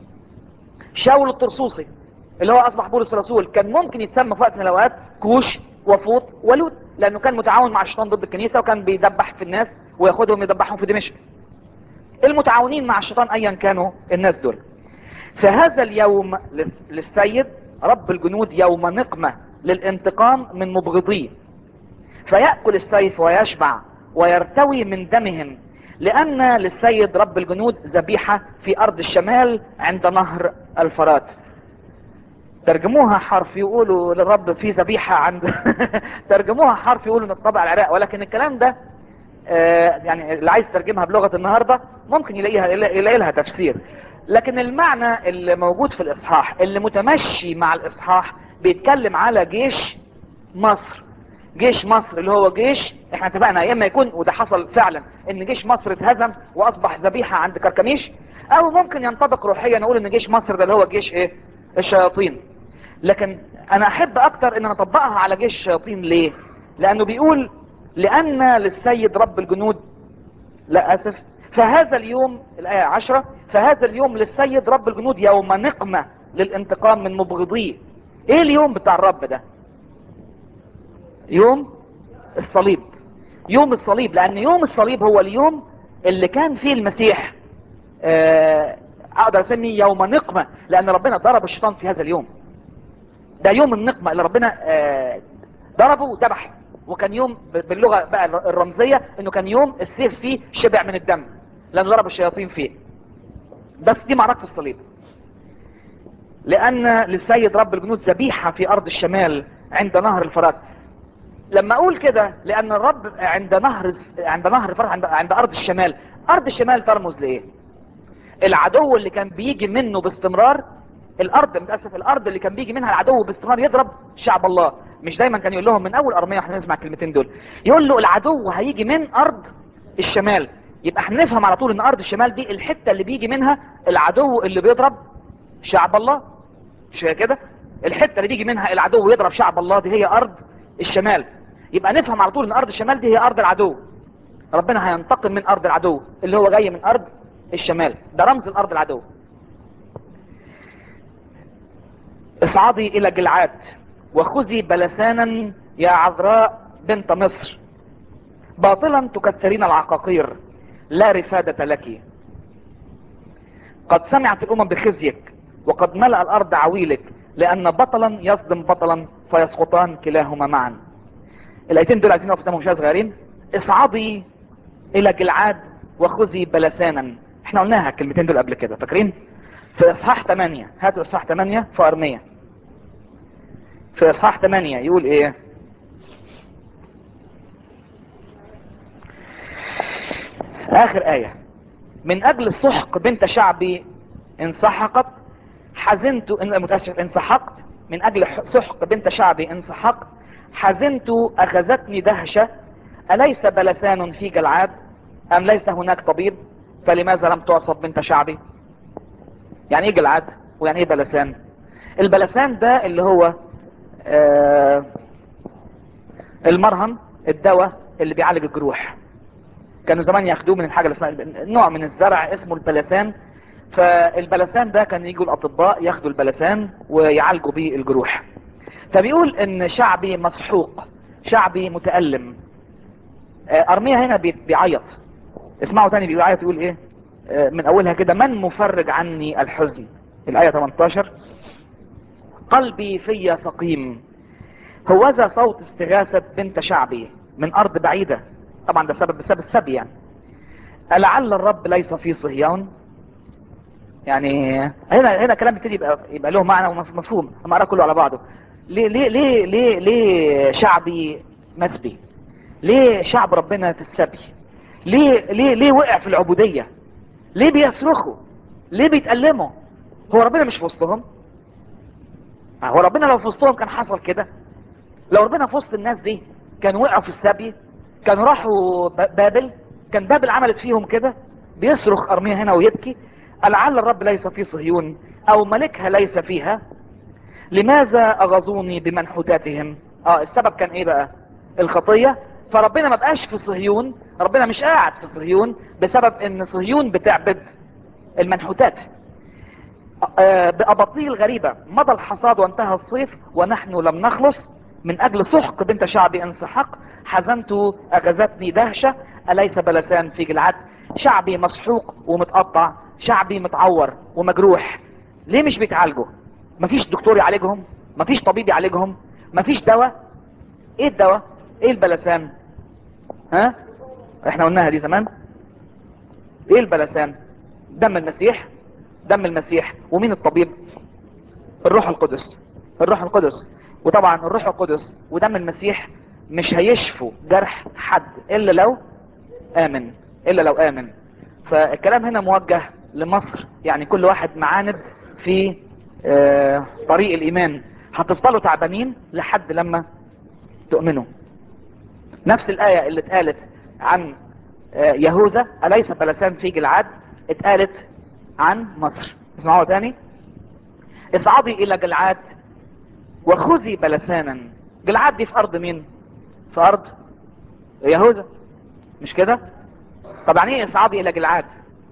شاول الطرسوسي اللي هو اصبح بولس الرسول كان ممكن يتسمى في وقت من الاوقات كوش وفوط ولوط لانه كان متعاون مع الشيطان ضد الكنيسة وكان بيدبح في الناس وياخدهم يدبحهم في دمشق المتعاونين مع الشيطان ايا كانوا الناس دول فهذا اليوم لل- للسيد رب الجنود يوم نقمة للانتقام من مبغضيه فيأكل السيف ويشبع ويرتوي من دمهم لأن للسيد رب الجنود ذبيحة في أرض الشمال عند نهر الفرات ترجموها حرف يقولوا للرب في ذبيحة عند ترجموها حرف يقولوا نطبع العراق ولكن الكلام ده آه، يعني اللي عايز ترجمها بلغة النهاردة ممكن يلاقيها يلاقي لها تفسير لكن المعنى اللي موجود في الإصحاح اللي متمشي مع الإصحاح بيتكلم على جيش مصر جيش مصر اللي هو جيش احنا اتفقنا يا اما يكون وده حصل فعلا ان جيش مصر اتهزم واصبح ذبيحة عند كركميش او ممكن ينطبق روحيا نقول ان جيش مصر ده اللي هو جيش ايه الشياطين لكن انا احب اكتر ان نطبقها على جيش الشياطين ليه لانه بيقول لان للسيد رب الجنود لا اسف فهذا اليوم الايه عشرة فهذا اليوم للسيد رب الجنود يوم نقمة للانتقام من مبغضيه ايه اليوم بتاع الرب ده يوم الصليب يوم الصليب لان يوم الصليب هو اليوم اللي كان فيه المسيح آه، اقدر اسميه يوم نقمة لان ربنا ضرب الشيطان في هذا اليوم ده يوم النقمة اللي ربنا آه، ضربه وذبحه وكان يوم ب- باللغة بقى الرمزية انه كان يوم السيف فيه شبع من الدم لانه ضرب الشياطين فيه بس دي معركة الصليب لان للسيد رب الجنود ذبيحة في ارض الشمال عند نهر الفرات لما اقول كده لان الرب عند نهر عند نهر الفرات عند, عند ارض الشمال ارض الشمال ترمز لايه العدو اللي كان بيجي منه باستمرار الارض متاسف الارض اللي كان بيجي منها العدو باستمرار يضرب شعب الله مش دايما كان يقول لهم من اول ارميه احنا نسمع الكلمتين دول يقول له العدو هيجي من ارض الشمال يبقى احنا نفهم على طول ان ارض الشمال دي الحته اللي بيجي منها العدو اللي بيضرب شعب الله مش هي كده الحته اللي بيجي منها العدو يضرب شعب الله دي هي ارض الشمال يبقى نفهم على طول ان ارض الشمال دي هي ارض العدو ربنا هينتقم من ارض العدو اللي هو جاي من ارض الشمال ده رمز الارض العدو اصعدي الى جلعاد وخذي بلسانا يا عذراء بنت مصر باطلا تكثرين العقاقير لا رفادة لك قد سمعت الامم بخزيك وقد ملأ الارض عويلك لان بطلا يصدم بطلا فيسقطان كلاهما معا الايتين دول عايزين نقف قدامهم شويه صغيرين اصعدي الى جلعاد وخذي بلسانا احنا قلناها الكلمتين دول قبل كده فاكرين في اصحاح 8 هاتوا اصحاح 8 في ارميه في اصحاح 8 يقول ايه اخر آية من اجل سحق بنت شعبي ان سحقت حزنت ان متأسف ان سحقت من اجل سحق بنت شعبي ان سحقت حزنت اخذتني دهشة اليس بلسان في جلعاد ام ليس هناك طبيب فلماذا لم تعصب بنت شعبي يعني ايه جلعاد ويعني ايه بلسان البلسان ده اللي هو آه المرهم الدواء اللي بيعالج الجروح كانوا زمان ياخدوه من الحاجة اللي اسمها نوع من الزرع اسمه البلسان فالبلسان ده كان يجوا الاطباء ياخدوا البلسان ويعالجوا بيه الجروح فبيقول ان شعبي مسحوق شعبي متألم آه، ارميا هنا بي- بيعيط اسمعوا تاني بيعيط يقول ايه آه، من اولها كده من مفرج عني الحزن الايه 18 قلبي في سقيم هوذا صوت استغاثة بنت شعبي من ارض بعيدة طبعا ده سبب بسبب السبي يعني ألعل الرب ليس في صهيون يعني هنا هنا كلام يبتدي يبقى يبقى له معنى ومفهوم اما اقرا كله على بعضه ليه ليه ليه ليه ليه شعبي مسبي ليه شعب ربنا في السبي ليه ليه ليه وقع في العبوديه ليه بيصرخوا ليه بيتألموا هو ربنا مش في وسطهم هو ربنا لو في وسطهم كان حصل كده لو ربنا في وسط الناس دي كانوا وقعوا في السبي كانوا راحوا ب- بابل كان بابل عملت فيهم كده بيصرخ ارميا هنا ويبكي لعل الرب ليس في صهيون او ملكها ليس فيها لماذا اغزوني بمنحوتاتهم اه السبب كان ايه بقى الخطية فربنا ما بقاش في صهيون ربنا مش قاعد في صهيون بسبب ان صهيون بتعبد المنحوتات آه، بأباطيل غريبة مضى الحصاد وانتهى الصيف ونحن لم نخلص من أجل سحق بنت شعبي انسحق حزنت أغزتني دهشة أليس بلسان في جلعاد شعبي مسحوق ومتقطع شعبي متعور ومجروح ليه مش بيتعالجوا مفيش دكتور يعالجهم مفيش طبيب يعالجهم مفيش دواء ايه الدواء ايه البلسان ها احنا قلناها دي زمان ايه البلسان دم المسيح دم المسيح ومين الطبيب الروح القدس الروح القدس وطبعا الروح القدس ودم المسيح مش هيشفوا جرح حد الا لو امن الا لو امن فالكلام هنا موجه لمصر يعني كل واحد معاند في آه، طريق الايمان هتفضلوا تعبانين لحد لما تؤمنوا نفس الآية اللي اتقالت عن آه، يهوذا أليس بلسان في جلعاد اتقالت عن مصر اسمعوها تاني اصعدي إلى جلعاد وخذي بلسانا جلعاد دي في أرض مين في أرض يهوذا مش كده طب يعني ايه اصعدي إلى جلعاد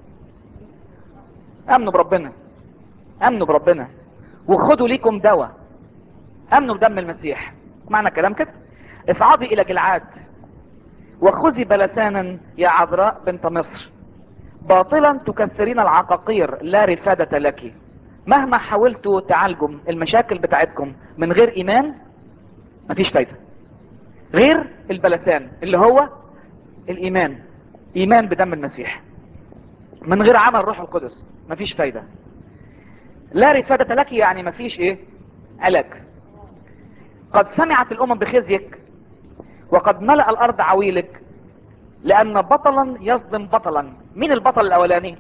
امنوا بربنا امنوا بربنا وخدوا ليكم دواء امنوا بدم المسيح معنى كلام كده اصعدي الى جلعاد وخذي بلسانا يا عذراء بنت مصر باطلا تكثرين العقاقير لا رفادة لك مهما حاولتوا تعالجوا المشاكل بتاعتكم من غير ايمان مفيش فايدة غير البلسان اللي هو الايمان ايمان بدم المسيح من غير عمل روح القدس مفيش فايدة لا رفادة لك يعني مفيش ايه علاج قد سمعت الامم بخزيك وقد ملأ الارض عويلك لان بطلا يصدم بطلا مين البطل الاولاني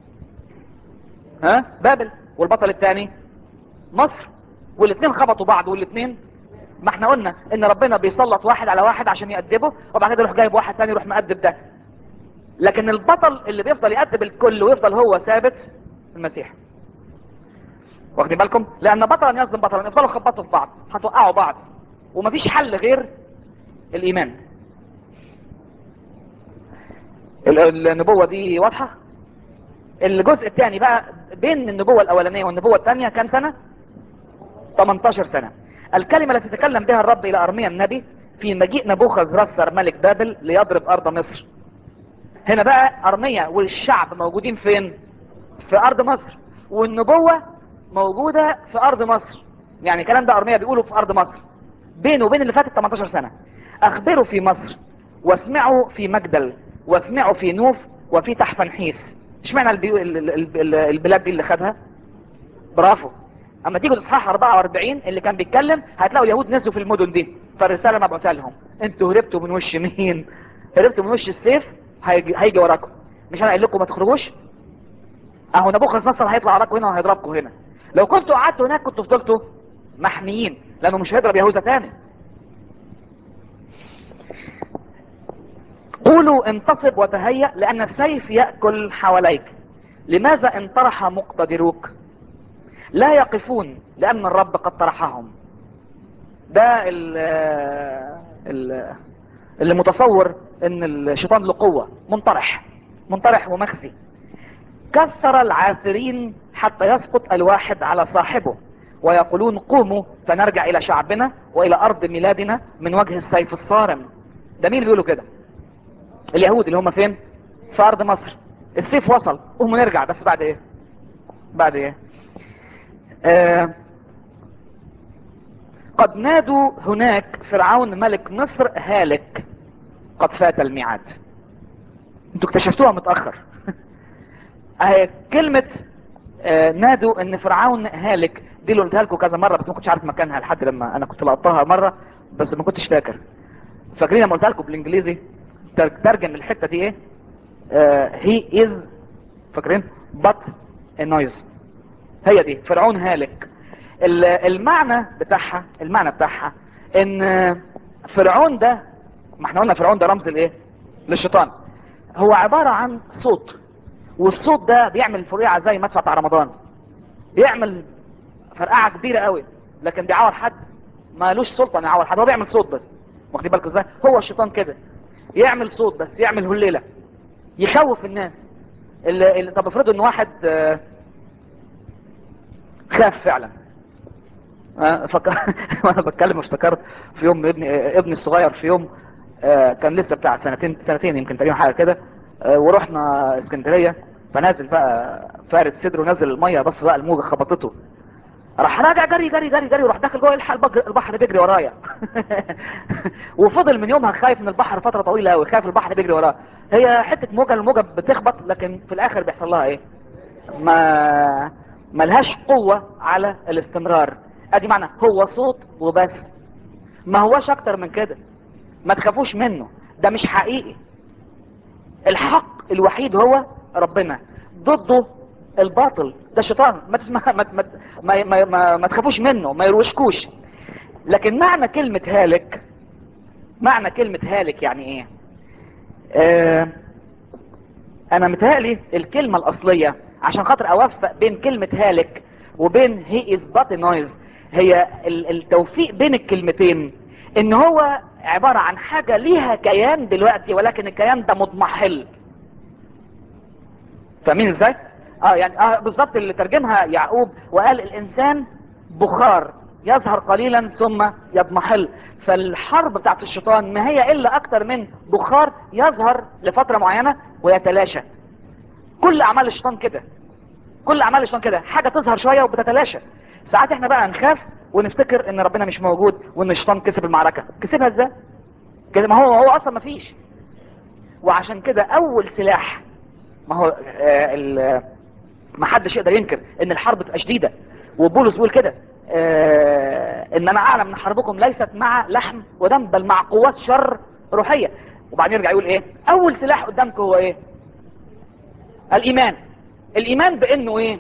ها بابل والبطل الثاني مصر والاثنين خبطوا بعض والاثنين ما احنا قلنا ان ربنا بيسلط واحد على واحد عشان يأدبه وبعد كده يروح جايب واحد ثاني يروح مأدب ده لكن البطل اللي بيفضل يأدب الكل ويفضل هو ثابت المسيح واخدين بالكم لان بطلا يصدم بطلا يفضلوا خبطوا في بعض هتوقعوا بعض ومفيش حل غير الايمان ال- النبوة دي واضحة الجزء الثاني بقى بين النبوة الاولانية والنبوة الثانية كام سنة 18 سنة الكلمة التي تكلم بها الرب الى ارميا النبي في مجيء نبوخذ رسر ملك بابل ليضرب ارض مصر هنا بقى ارميا والشعب موجودين فين في ارض مصر والنبوة موجودة في ارض مصر يعني الكلام ده ارميا بيقوله في ارض مصر بينه وبين اللي فاتت 18 سنة اخبروا في مصر واسمعوا في مجدل واسمعوا في نوف وفي تحفنحيس اشمعنى البي... ال- ال- ال- البلاد دي اللي خدها برافو اما تيجوا تصحاح 44 اللي كان بيتكلم هتلاقوا اليهود نزلوا في المدن دي فالرساله مبعوثه لهم انتوا هربتوا من وش مين هربتوا من وش السيف هيجي, هيجي وراكم مش انا قايل لكم ما تخرجوش اهو نبوخذ نصر هيطلع وراكم هنا وهيضربكم هنا لو كنتوا قعدتوا هناك كنتوا فضلتوا محميين لانه مش هيضرب يهوذا تاني قولوا انتصب وتهيأ لان السيف يأكل حواليك لماذا انطرح مقتدروك لا يقفون لان الرب قد طرحهم ده ال ال اللي متصور ان الشيطان له قوة منطرح منطرح ومخزي كسر العاثرين حتى يسقط الواحد على صاحبه ويقولون قوموا فنرجع الى شعبنا والى ارض ميلادنا من وجه السيف الصارم ده مين اللي بيقولوا كده اليهود اللي هم فين في ارض مصر السيف وصل قوموا نرجع بس بعد ايه بعد ايه آه قد نادوا هناك فرعون ملك مصر هالك قد فات الميعاد انتوا اكتشفتوها متأخر اهي كلمة آه نادوا ان فرعون هالك دي اللي قلتها لكم كذا مرة بس ما كنتش عارف مكانها لحد لما انا كنت لقطتها مرة بس ما كنتش فاكر فاكرين لما قلتها لكم بالانجليزي ترجم الحتة دي ايه هي از فاكرين but a noise هي دي فرعون هالك المعنى بتاعها المعنى بتاعها ان فرعون ده ما احنا قلنا فرعون ده رمز الايه للشيطان هو عبارة عن صوت والصوت ده بيعمل فرقعة زي مدفع بتاع رمضان بيعمل فرقعة كبيرة قوي لكن بيعور حد مالوش سلطة ان يعور حد هو بيعمل صوت بس واخدين بالكم ازاي هو الشيطان كده يعمل صوت بس يعمل هليلة يخوف الناس اللي, اللي طب افرضوا ان واحد خاف فعلا فكر وانا بتكلم افتكرت في يوم ابني ابني الصغير في يوم كان لسه بتاع سنتين سنتين يمكن تقريبا حاجه كده ورحنا اسكندريه فنازل بقى فارد صدره نازل الميه بس بقى الموجه خبطته راح راجع جري جري جري جري وراح داخل جوه يلحق البحر بيجري ورايا وفضل من يومها خايف من البحر فتره طويله قوي خايف البحر بيجري وراه هي حته موجه الموجه بتخبط لكن في الاخر بيحصل لها ايه ما ملهاش قوه على الاستمرار ادي معنى هو صوت وبس ما هوش اكتر من كده ما تخافوش منه ده مش حقيقي الحق الوحيد هو ربنا ضده الباطل ده الشيطان ما تسمع ما ما ما, ما, ما, ما تخافوش منه ما يروشكوش لكن معنى كلمة هالك معنى كلمة هالك يعني ايه آه انا متهيألي الكلمة الاصلية عشان خاطر اوفق بين كلمة هالك وبين هي از بات نويز هي التوفيق بين الكلمتين ان هو عبارة عن حاجة ليها كيان دلوقتي ولكن الكيان ده مضمحل فاهمين ازاي اه يعني اه بالظبط اللي ترجمها يعقوب وقال الانسان بخار يظهر قليلا ثم يضمحل فالحرب بتاعت الشيطان ما هي الا اكتر من بخار يظهر لفترة معينة ويتلاشى كل اعمال الشيطان كده كل اعمال الشيطان كده حاجة تظهر شوية وبتتلاشى ساعات احنا بقى نخاف ونفتكر ان ربنا مش موجود وان الشيطان كسب المعركة كسبها ازاي كده ما هو هو اصلا ما فيش وعشان كده اول سلاح ما هو آه ما حدش يقدر ينكر ان الحرب تبقى شديدة وبولس بيقول كده آه ان انا اعلم ان حربكم ليست مع لحم ودم بل مع قوات شر روحية وبعدين يرجع يقول ايه اول سلاح قدامكم هو ايه الايمان الايمان بانه ايه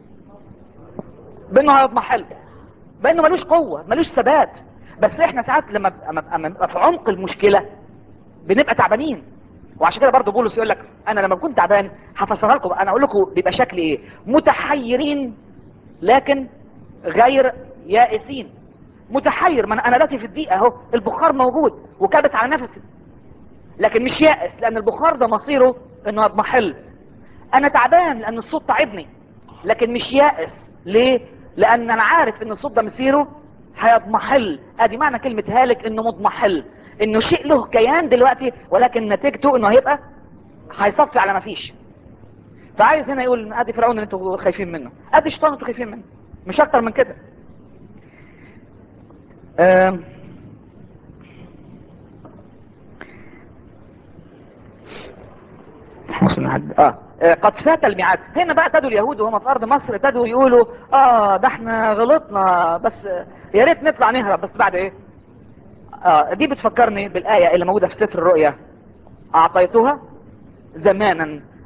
بانه هيضمحل بانه ملوش قوة ملوش ثبات بس احنا ساعات لما بنبقى في عمق المشكلة بنبقى تعبانين وعشان كده برضه بولس يقول لك انا لما بكون تعبان هفسرها لكم انا اقول لكم بيبقى شكلي ايه متحيرين لكن غير يائسين متحير ما انا دلوقتي في الضيقه اهو البخار موجود وكابت على نفسي لكن مش يائس لان البخار ده مصيره انه يضمحل انا تعبان لان الصوت تعبني لكن مش يائس ليه لان انا عارف ان الصوت ده مسيره هيضمحل ادي معنى كلمة هالك انه مضمحل انه شيء له كيان دلوقتي ولكن نتيجته انه هيبقى هيصفي على ما فيش فعايز هنا يقول ادي فرعون اللي انتوا خايفين منه ادي الشيطان انتوا خايفين منه مش اكتر من كده آم. اه قد فات الميعاد هنا بقى ابتدوا اليهود وهم في ارض مصر ابتدوا يقولوا اه ده احنا غلطنا بس يا ريت نطلع نهرب بس بعد ايه اه دي بتفكرني بالايه اللي موجوده في سفر الرؤيا اعطيتها زمانا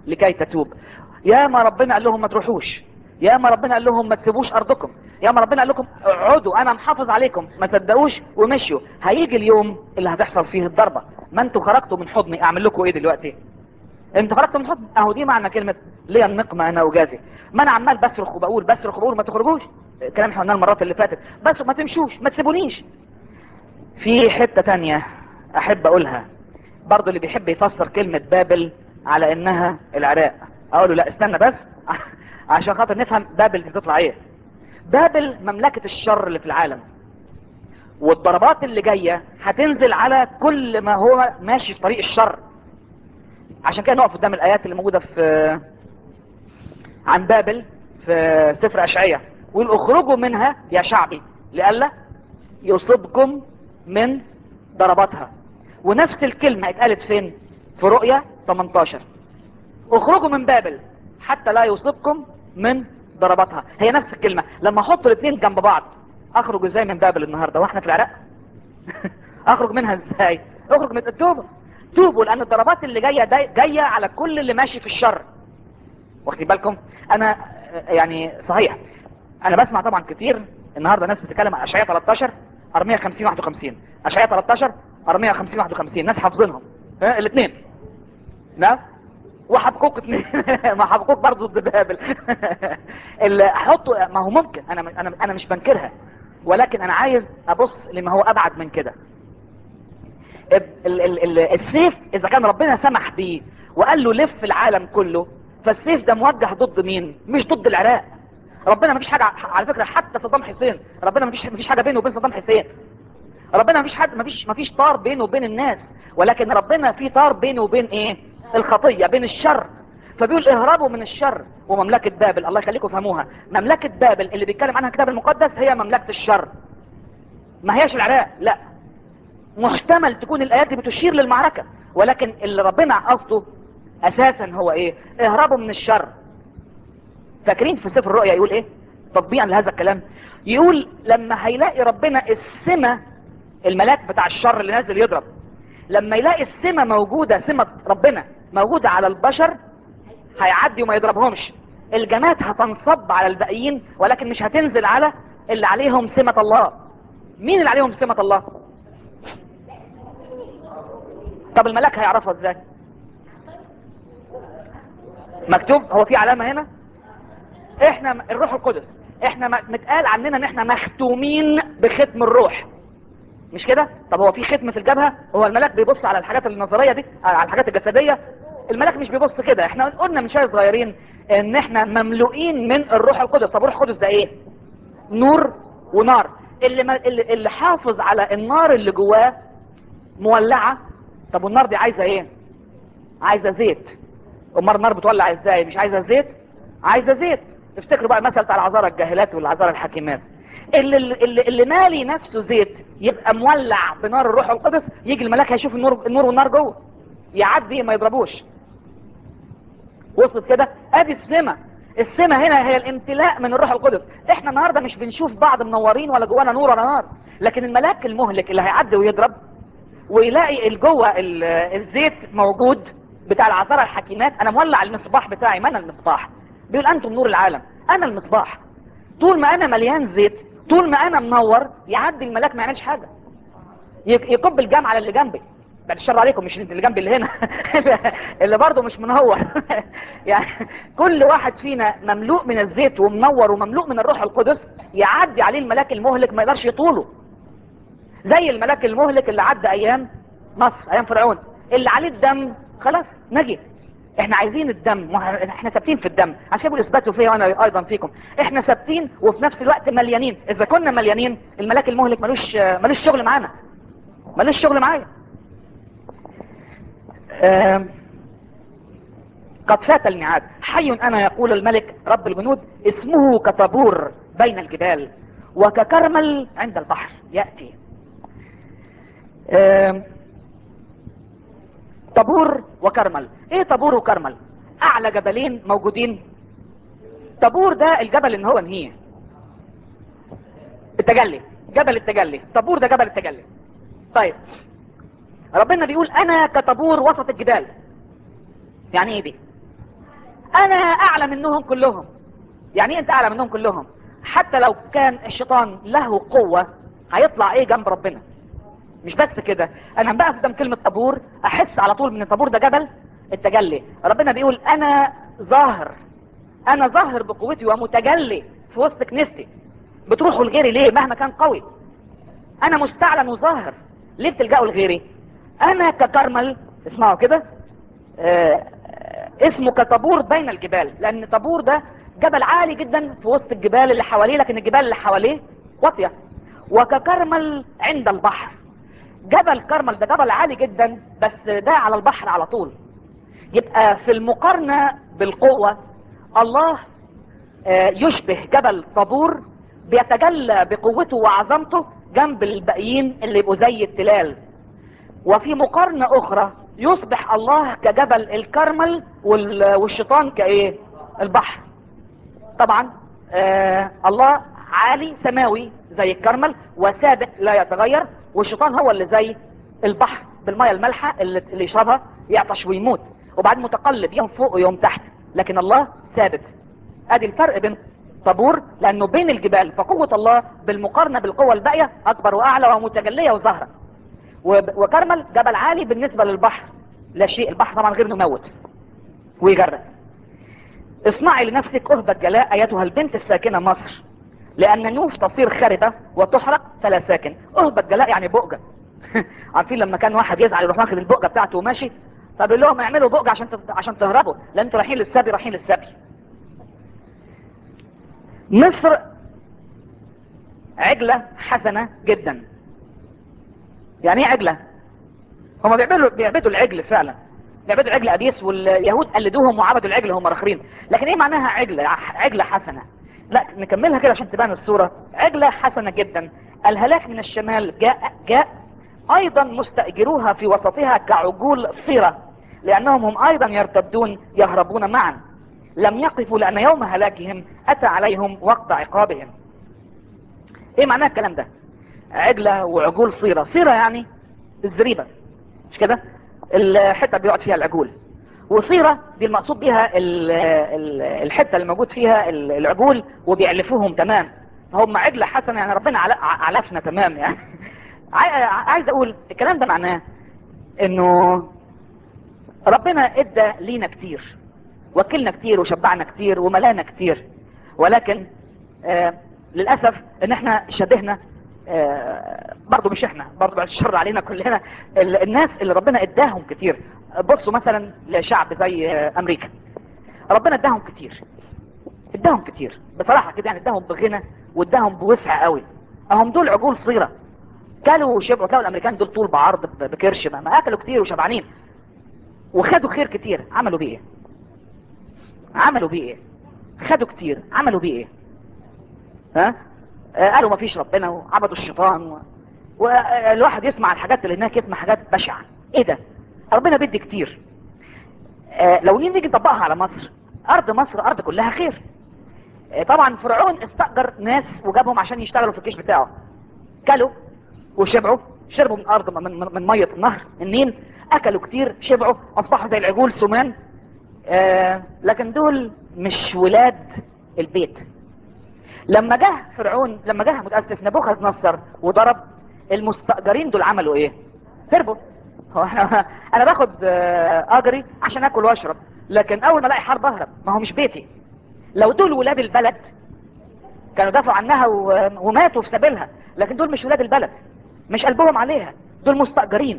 لكي تتوب يا ما ربنا قال لهم ما تروحوش يا ما ربنا قال لهم ما تسيبوش ارضكم يا ما ربنا قال لكم اقعدوا انا محافظ عليكم ما صدقوش ومشيوا هيجي اليوم اللي هتحصل فيه الضربه ما انتوا خرجتوا من حضني اعمل لكم ايه دلوقتي انتوا خرجتوا من حضني اهو دي معنى كلمه ليا النقمه انا اجازي ما انا عمال بصرخ وبقول بصرخ وبقول ما تخرجوش الكلام احنا قلناه المرات اللي فاتت بس ما تمشوش ما تسيبونيش في حته تانية احب اقولها برضو اللي بيحب يفسر كلمه بابل على انها العراق اقول له لا استنى بس عشان خاطر نفهم بابل دي بتطلع ايه بابل مملكة الشر اللي في العالم والضربات اللي جاية هتنزل على كل ما هو ماشي في طريق الشر عشان كده نقف قدام الايات اللي موجودة في عن بابل في سفر اشعية ويقول اخرجوا منها يا شعبي لئلا يصبكم من ضرباتها ونفس الكلمة اتقالت فين في رؤية 18 اخرجوا من بابل حتى لا يصيبكم من ضرباتها هي نفس الكلمة لما احط الاثنين جنب بعض اخرج ازاي من بابل النهاردة واحنا في العراق اخرج منها ازاي اخرج من التوبة توبوا لان الضربات اللي جاية جاية على كل اللي ماشي في الشر واخدين بالكم انا يعني صحيح انا بسمع طبعا كتير النهاردة ناس بتتكلم عن اشعياء 13 ارمية 50 51 اشعياء 13 ارمية 50 51 ناس حافظينهم الاثنين نعم وحبقوق اتنين ما حبقوق برضه ضد بابل اللي احطه ما هو ممكن انا انا انا مش بنكرها ولكن انا عايز ابص لما هو ابعد من كده ال ال ال السيف اذا كان ربنا سمح بيه وقال له لف العالم كله فالسيف ده موجه ضد مين مش ضد العراق ربنا مفيش حاجه على فكره حتى صدام حسين ربنا مفيش مفيش حاجه بينه وبين صدام حسين ربنا مفيش حد مفيش مفيش طار بينه وبين الناس ولكن ربنا في طار بينه وبين ايه الخطية بين الشر فبيقول اهربوا من الشر ومملكة بابل الله يخليكم فهموها مملكة بابل اللي بيتكلم عنها الكتاب المقدس هي مملكة الشر ما هياش العراق لا محتمل تكون الايات دي بتشير للمعركة ولكن اللي ربنا قصده اساسا هو ايه اهربوا من الشر فاكرين في سفر الرؤيا يقول ايه تطبيقا لهذا الكلام يقول لما هيلاقي ربنا السمة الملاك بتاع الشر اللي نازل يضرب لما يلاقي السمة موجودة سمة ربنا موجودة على البشر هيعدي وما يضربهمش الجماد هتنصب على الباقيين ولكن مش هتنزل على اللي عليهم سمة الله مين اللي عليهم سمة الله طب الملاك هيعرفها ازاي مكتوب هو في علامة هنا احنا الروح القدس احنا متقال عننا ان احنا مختومين بختم الروح مش كده طب هو في ختم في الجبهة هو الملاك بيبص على الحاجات النظرية دي على الحاجات الجسدية الملاك مش بيبص كده احنا قلنا من شويه صغيرين ان احنا مملوئين من الروح القدس طب الروح القدس ده ايه نور ونار اللي, ما اللي, اللي حافظ على النار اللي جواه مولعة طب والنار دي عايزة ايه عايزة زيت امال النار بتولع ازاي مش عايزة زيت عايزة زيت افتكروا بقى المثل بتاع العذارى الجاهلات والعذارى الحكيمات اللي, اللي, اللي مالي نفسه زيت يبقى مولع بنار الروح القدس يجي الملاك هيشوف النور النور والنار جوه يعدي ما يضربوش وصلت كده ادي السمة السمة هنا هي الامتلاء من الروح القدس احنا النهاردة مش بنشوف بعض منورين ولا جوانا نور ولا نار لكن الملاك المهلك اللي هيعدي ويضرب ويلاقي الجوه الزيت موجود بتاع العذارى الحكيمات انا مولع المصباح بتاعي ما انا المصباح بيقول انتم نور العالم انا المصباح طول ما انا مليان زيت طول ما انا منور يعدي الملاك ما يعملش حاجة يكب الجامعة على اللي جنبي بعد الشر عليكم مش اللي جنبي اللي هنا اللي برضه مش منور يعني كل واحد فينا مملوء من الزيت ومنور ومملوء من الروح القدس يعدي عليه الملاك المهلك ما يقدرش يطوله زي الملاك المهلك اللي عدى ايام مصر ايام فرعون اللي عليه الدم خلاص نجي احنا عايزين الدم احنا ثابتين في الدم عشان يقول اثبتوا فيا وانا ايضا فيكم احنا ثابتين وفي نفس الوقت مليانين اذا كنا مليانين الملاك المهلك ملوش ملوش شغل معانا ملوش شغل معايا اه قد فات الميعاد حي انا يقول الملك رب الجنود اسمه كطابور بين الجبال وككرمل عند البحر يأتي اه طابور وكرمل ايه طابور وكرمل اعلى جبلين موجودين طابور ده الجبل ان هو نهيه التجلي جبل التجلي طابور ده جبل التجلي طيب ربنا بيقول انا كطابور وسط الجبال يعني ايه دي انا اعلى منهم كلهم يعني ايه انت اعلى منهم كلهم حتى لو كان الشيطان له قوة هيطلع ايه جنب ربنا مش بس كده انا بقى قدام كلمة طابور احس على طول من الطابور ده جبل التجلي ربنا بيقول انا ظاهر انا ظاهر بقوتي ومتجلي في وسط كنيستي بتروحوا لغيري ليه مهما كان قوي انا مستعلن وظاهر ليه بتلجأوا لغيري انا ككرمل اسمعوا كده آه اسمه كطابور بين الجبال لان طابور ده جبل عالي جدا في وسط الجبال اللي حواليه لكن الجبال اللي حواليه واطيه وككرمل عند البحر جبل كرمل ده جبل عالي جدا بس ده على البحر على طول يبقى في المقارنة بالقوة الله يشبه جبل طابور بيتجلى بقوته وعظمته جنب الباقيين اللي يبقوا زي التلال وفي مقارنة اخرى يصبح الله كجبل الكرمل والشيطان كايه البحر طبعا آه الله عالي سماوي زي الكرمل وثابت لا يتغير والشيطان هو اللي زي البحر بالمية المالحة اللي, اللي يشربها يعطش ويموت وبعدين متقلب يوم فوق ويوم تحت لكن الله ثابت ادي الفرق بين طابور لانه بين الجبال فقوة الله بالمقارنة بالقوة الباقية اكبر واعلى ومتجلية وظاهرة وكرمل جبل عالي بالنسبة للبحر لا شيء البحر طبعا غير مموت ويجرد اصنعي لنفسك أهبة جلاء أيتها البنت الساكنة مصر لأن نوف تصير خربة وتحرق فلا ساكن أهبة جلاء يعني بؤجة عارفين لما كان واحد يزعل يروح واخد البؤجة بتاعته وماشي طب يقول لهم اعملوا بؤجة عشان عشان تهربوا لان انتوا رايحين للسبي رايحين للسبي مصر عجلة حسنة جدا يعني ايه عجلة هما بيعملوا بيعبدوا العجل فعلا بيعبدوا العجل ابيس واليهود قلدوهم وعبدوا العجل هم الاخرين لكن ايه معناها عجلة عجلة حسنة لا نكملها كده عشان تبان الصورة عجلة حسنة جدا الهلاك من الشمال جاء جاء ايضا مستأجروها في وسطها كعجول صيرة لانهم هم ايضا يرتدون يهربون معا لم يقفوا لان يوم هلاكهم اتى عليهم وقت عقابهم ايه معناه الكلام ده عجلة وعجول صيرة صيرة يعني الزريبة مش كده الحتة بيقعد فيها العجول وصيرة دي المقصود بيها ال ال الحتة اللي موجود فيها العجول وبيعلفوهم تمام هم عجلة حسنة يعني ربنا علفنا تمام يعني عايز اقول الكلام ده معناه انه ربنا ادى لينا كتير وكلنا كتير وشبعنا كتير وملانا كتير ولكن آه للأسف ان احنا شبهنا آه برضو مش احنا برضو بعد الشر علينا كلنا الناس اللي ربنا اداهم كتير بصوا مثلا لشعب زي آه امريكا ربنا اداهم كتير اداهم كتير بصراحة كده يعني اداهم بغنى واداهم بوسع قوي اهم دول عجول صغيرة كلوا وشبعوا كلوا الامريكان دول طول بعرض بكرش ما اكلوا كتير وشبعانين وخدوا خير كتير عملوا بيه ايه عملوا بيه ايه خدوا كتير عملوا بيه ايه ها آه قالوا ما فيش ربنا وعبدوا الشيطان و... والواحد يسمع الحاجات اللي هناك يسمع حاجات بشعة ايه ده ربنا بيدي كتير آه لو نيجي نطبقها على مصر ارض مصر ارض كلها خير آه طبعا فرعون استأجر ناس وجابهم عشان يشتغلوا في الجيش بتاعه كلوا وشبعوا شربوا من ارض من, من, من مية النهر النيل اكلوا كتير شبعوا اصبحوا زي العجول سمان آه لكن دول مش ولاد البيت لما جه فرعون لما جه متأسف نبوخذ نصر وضرب المستأجرين دول عملوا ايه هربوا هو احنا انا باخد آه اجري عشان اكل واشرب لكن اول ما الاقي حرب اهرب ما هو مش بيتي لو دول ولاد البلد كانوا دافعوا عنها وماتوا في سبيلها لكن دول مش ولاد البلد مش قلبهم عليها دول مستأجرين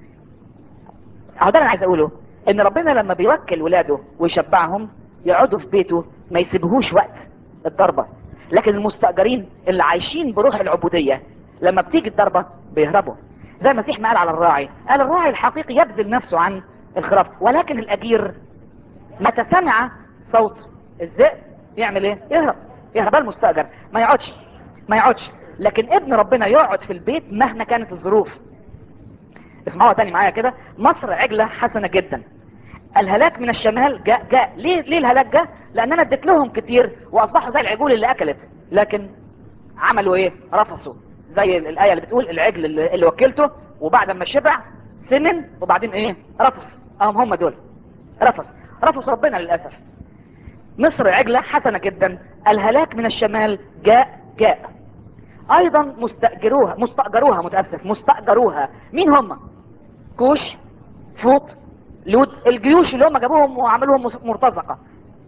اهو ده انا عايز اقوله ان ربنا لما بيوكل ولاده ويشبعهم يقعدوا في بيته ما يسيبهوش وقت الضربة لكن المستأجرين اللي عايشين بروح العبودية لما بتيجي الضربة بيهربوا زي المسيح ما قال على الراعي قال الراعي الحقيقي يبذل نفسه عن الخراف ولكن الأجير متى سمع صوت الذئب يعمل ايه يهرب يهرب المستأجر ما يقعدش ما يقعدش لكن ابن ربنا يقعد في البيت مهما كانت الظروف اسمعوها تاني معايا كده مصر عجلة حسنة جدا الهلاك من الشمال جاء جاء ليه ليه الهلاك جاء لان انا اديت لهم كتير واصبحوا زي العجول اللي اكلت لكن عملوا ايه رفصوا زي الايه اللي بتقول العجل اللي, اللي وكلته وبعد ما شبع سمن وبعدين ايه رفص اهم هم دول رفص رفص ربنا للاسف مصر عجلة حسنة جدا الهلاك من الشمال جاء جاء ايضا مستأجروها مستأجروها متأسف مستأجروها مين هم كوش فوط لود الجيوش اللي هم جابوهم وعملوهم مرتزقة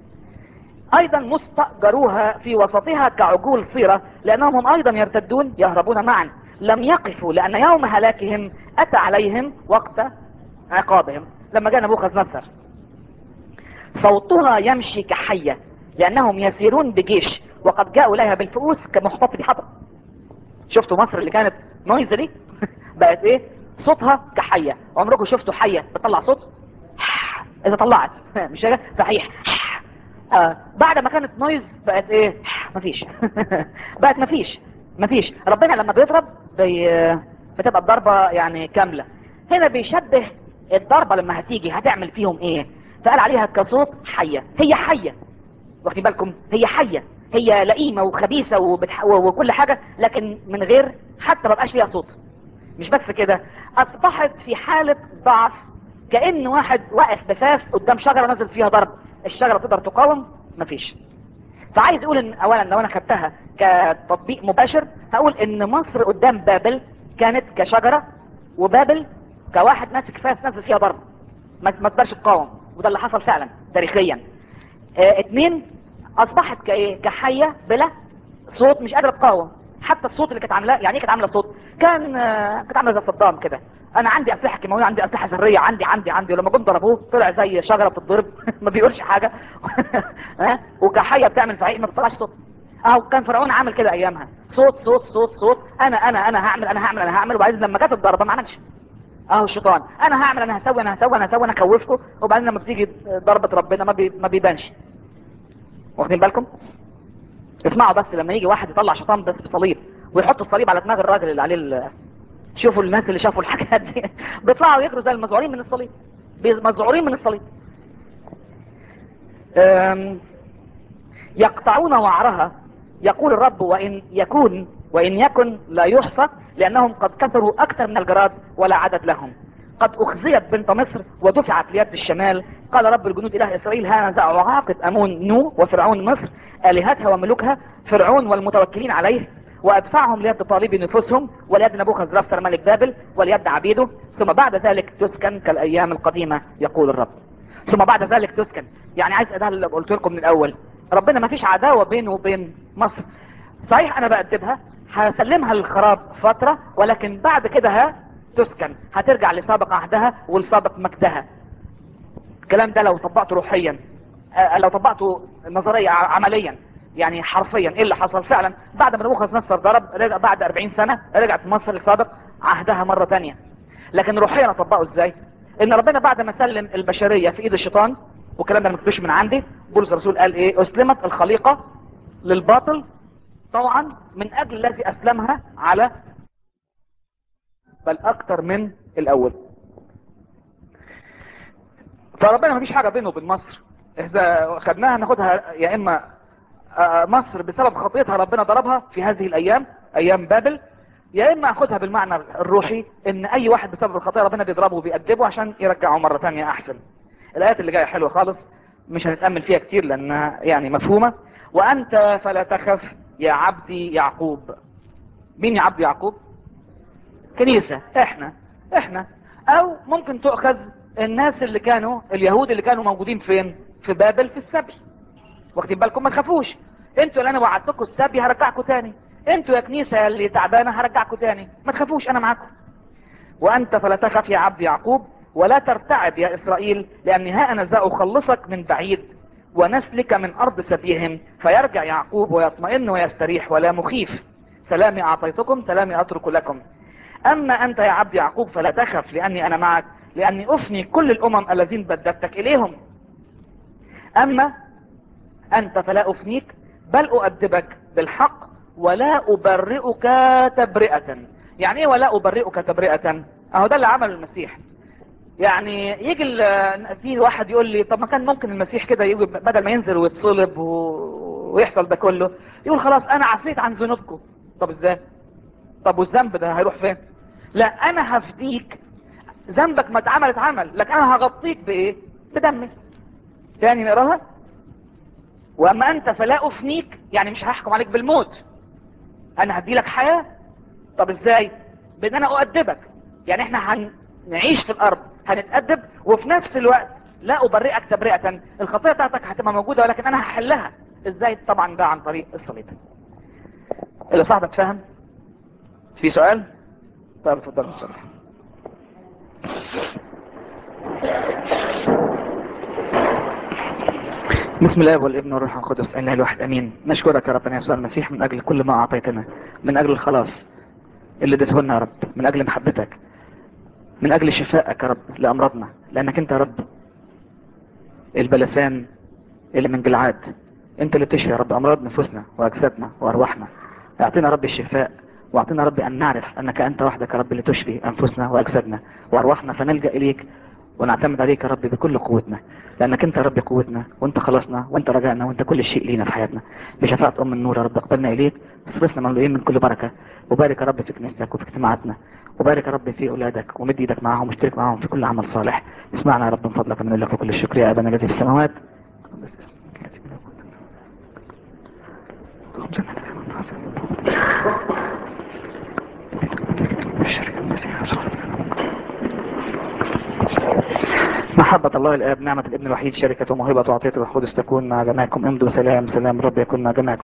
ايضا مستأجروها في وسطها كعجول صيرة لانهم هم ايضا يرتدون يهربون معا لم يقفوا لان يوم هلاكهم اتى عليهم وقت عقابهم لما جاء نبوخذ نصر صوتها يمشي كحية لانهم يسيرون بجيش وقد جاءوا اليها بالفؤوس كمحتطب حطب شفتوا مصر اللي كانت نويزة دي بقت ايه صوتها كحية عمركم شفتوا حية بتطلع صوت اذا طلعت مش كده صحيح آه بعد ما كانت نويز بقت ايه مفيش بقت مفيش مفيش ربنا لما بيضرب بي... بتبقى الضربة يعني كاملة هنا بيشبه الضربة لما هتيجي هتعمل فيهم ايه فقال عليها كصوت حية هي حية واخدين بالكم هي حية هي لئيمة وخبيثة وبتح... وكل حاجة لكن من غير حتى ما بقاش فيها صوت مش بس كده اصبحت في حالة ضعف كأن واحد واقف بفاس قدام شجرة نزل فيها ضرب الشجرة تقدر تقاوم مفيش فعايز اقول ان اولا لو انا خدتها كتطبيق مباشر هقول ان مصر قدام بابل كانت كشجرة وبابل كواحد ماسك فاس نزل فيها ضرب ما ما تقدرش تقاوم وده اللي حصل فعلا تاريخيا اه اتنين اصبحت كايه كحية بلا صوت مش قادرة تقاوم حتى الصوت اللي كانت عاملاه يعني ايه كانت عامله صوت كان آه كانت عامله زي صدام كده انا عندي اسلحه كيماويه عندي اسلحه ذريه عندي عندي عندي ولما جم ضربوه طلع زي شجره بتتضرب ما بيقولش حاجه ها وكحيه بتعمل فعيق ما بتطلعش صوت اهو كان فرعون عامل كده ايامها صوت صوت صوت صوت انا انا انا هعمل انا هعمل انا هعمل وبعدين لما جت الضربه ما عملش اهو الشيطان انا هعمل انا هسوي انا هسوي انا هسوي انا خوفكم وبعدين لما بتيجي ضربه ربنا ما بي ما بيبانش واخدين بالكم اسمعوا بس لما يجي واحد يطلع شيطان بس بصليب ويحط الصليب على دماغ الراجل اللي عليه ال... شوفوا الناس اللي شافوا الحاجات دي بيطلعوا يجروا زي المزعورين من الصليب مزعورين من الصليب أم... يقطعون وعرها يقول الرب وإن يكون وإن يكن لا يحصى لأنهم قد كثروا أكثر من الجراد ولا عدد لهم قد أخزيت بنت مصر ودفعت ليد الشمال قال رب الجنود إله إسرائيل هذا أعاقب أمون نو وفرعون مصر آلهتها وملوكها فرعون والمتوكلين عليه وأدفعهم ليد طالب نفوسهم وليد نبوخذ رفسر ملك بابل وليد عبيده ثم بعد ذلك تسكن كالأيام القديمة يقول الرب ثم بعد ذلك تسكن يعني عايز ده اللي قلت لكم من الأول ربنا ما فيش عداوة بينه وبين مصر صحيح أنا بقدمها هسلمها للخراب فترة ولكن بعد كده ها تسكن هترجع لسابق عهدها ولسابق مجدها الكلام ده لو طبقته روحيا آه لو طبقته نظريا عمليا يعني حرفيا ايه اللي حصل فعلا بعد ما نبوخذ نصر ضرب رجع بعد 40 سنة رجعت مصر لسابق عهدها مرة تانية لكن روحيا اطبقه ازاي ان ربنا بعد ما سلم البشرية في ايد الشيطان والكلام ده ما مكتوبش من عندي بولس الرسول قال ايه اسلمت الخليقة للباطل طبعا من اجل الذي اسلمها على بل اكتر من الاول فربنا ما فيش حاجة بينه وبين مصر اذا خدناها ناخدها يا اما مصر بسبب خطيتها ربنا ضربها في هذه الايام ايام بابل يا اما اخدها بالمعنى الروحي ان اي واحد بسبب الخطيه ربنا بيضربه وبيأدبه عشان يرجعه مرة تانية احسن الايات اللي جاية حلوة خالص مش هنتأمل فيها كتير لانها يعني مفهومة وانت فلا تخف يا عبدي يعقوب مين يا عبدي يعقوب كنيسة احنا احنا او ممكن تؤخذ الناس اللي كانوا اليهود اللي كانوا موجودين فين في بابل في السبي واخدين بالكم ما تخافوش انتوا اللي انا وعدتكم السبي هرجعكم تاني انتوا يا كنيسة اللي تعبانة هرجعكم تاني ما تخافوش انا معاكم وانت فلا تخف يا عبد يعقوب ولا ترتعب يا اسرائيل لاني ها انا ذا اخلصك من بعيد ونسلك من ارض سبيهم فيرجع يعقوب ويطمئن ويستريح ولا مخيف سلامي اعطيتكم سلامي اترك لكم اما انت يا عبد يعقوب فلا تخف لاني انا معك لاني افني كل الامم الذين بددتك اليهم اما انت فلا افنيك بل اؤدبك بالحق ولا ابرئك تبرئة يعني ايه ولا ابرئك تبرئة اهو ده اللي عمل المسيح يعني يجي في واحد يقول لي طب ما كان ممكن المسيح كده يجي بدل ما ينزل ويتصلب و... ويحصل ده كله يقول خلاص انا عفيت عن ذنوبكم طب ازاي طب والذنب ده هيروح فين لا انا هفديك ذنبك ما اتعمل اتعمل لكن انا هغطيك بايه بدمي تاني نقراها واما انت فلا افنيك يعني مش هحكم عليك بالموت انا هدي لك حياة طب ازاي بان انا اؤدبك يعني احنا هنعيش في الارض هنتأدب وفي نفس الوقت لا ابرئك تبرئة الخطية بتاعتك هتبقى موجودة ولكن انا هحلها ازاي طبعا ده عن طريق الصليب اللي صاحب تفهم في سؤال طيب اتفضل نصلي بسم الله والابن والروح القدس اله الواحد امين نشكرك يا ربنا يسوع المسيح من اجل كل ما اعطيتنا من اجل الخلاص اللي اديته لنا يا رب من اجل محبتك من اجل شفائك يا رب لامراضنا لانك انت يا رب البلسان اللي من جلعاد انت اللي بتشفي يا رب امراض نفوسنا واجسادنا وارواحنا اعطينا يا رب الشفاء واعطينا يا رب ان نعرف انك انت وحدك يا رب اللي تشفي انفسنا واجسادنا وارواحنا فنلجا اليك ونعتمد عليك يا رب بكل قوتنا لانك انت يا رب قوتنا وانت خلصنا وانت رجعنا وانت كل شيء لينا في حياتنا بشفاعة ام النور يا رب اقبلنا اليك اصرفنا مملوئين من كل بركة وبارك يا رب في كنيستك وفي اجتماعاتنا وبارك يا رب في اولادك ومد ايدك معاهم واشترك معاهم في كل عمل صالح اسمعنا يا رب من فضلك من لك وكل الشكر يا ابانا الذي في السماوات محبة الله الآب نعمة الابن الوحيد شركة وموهبة وعطية القدس تكون مع جميعكم امضوا سلام سلام رب يكون مع جميعكم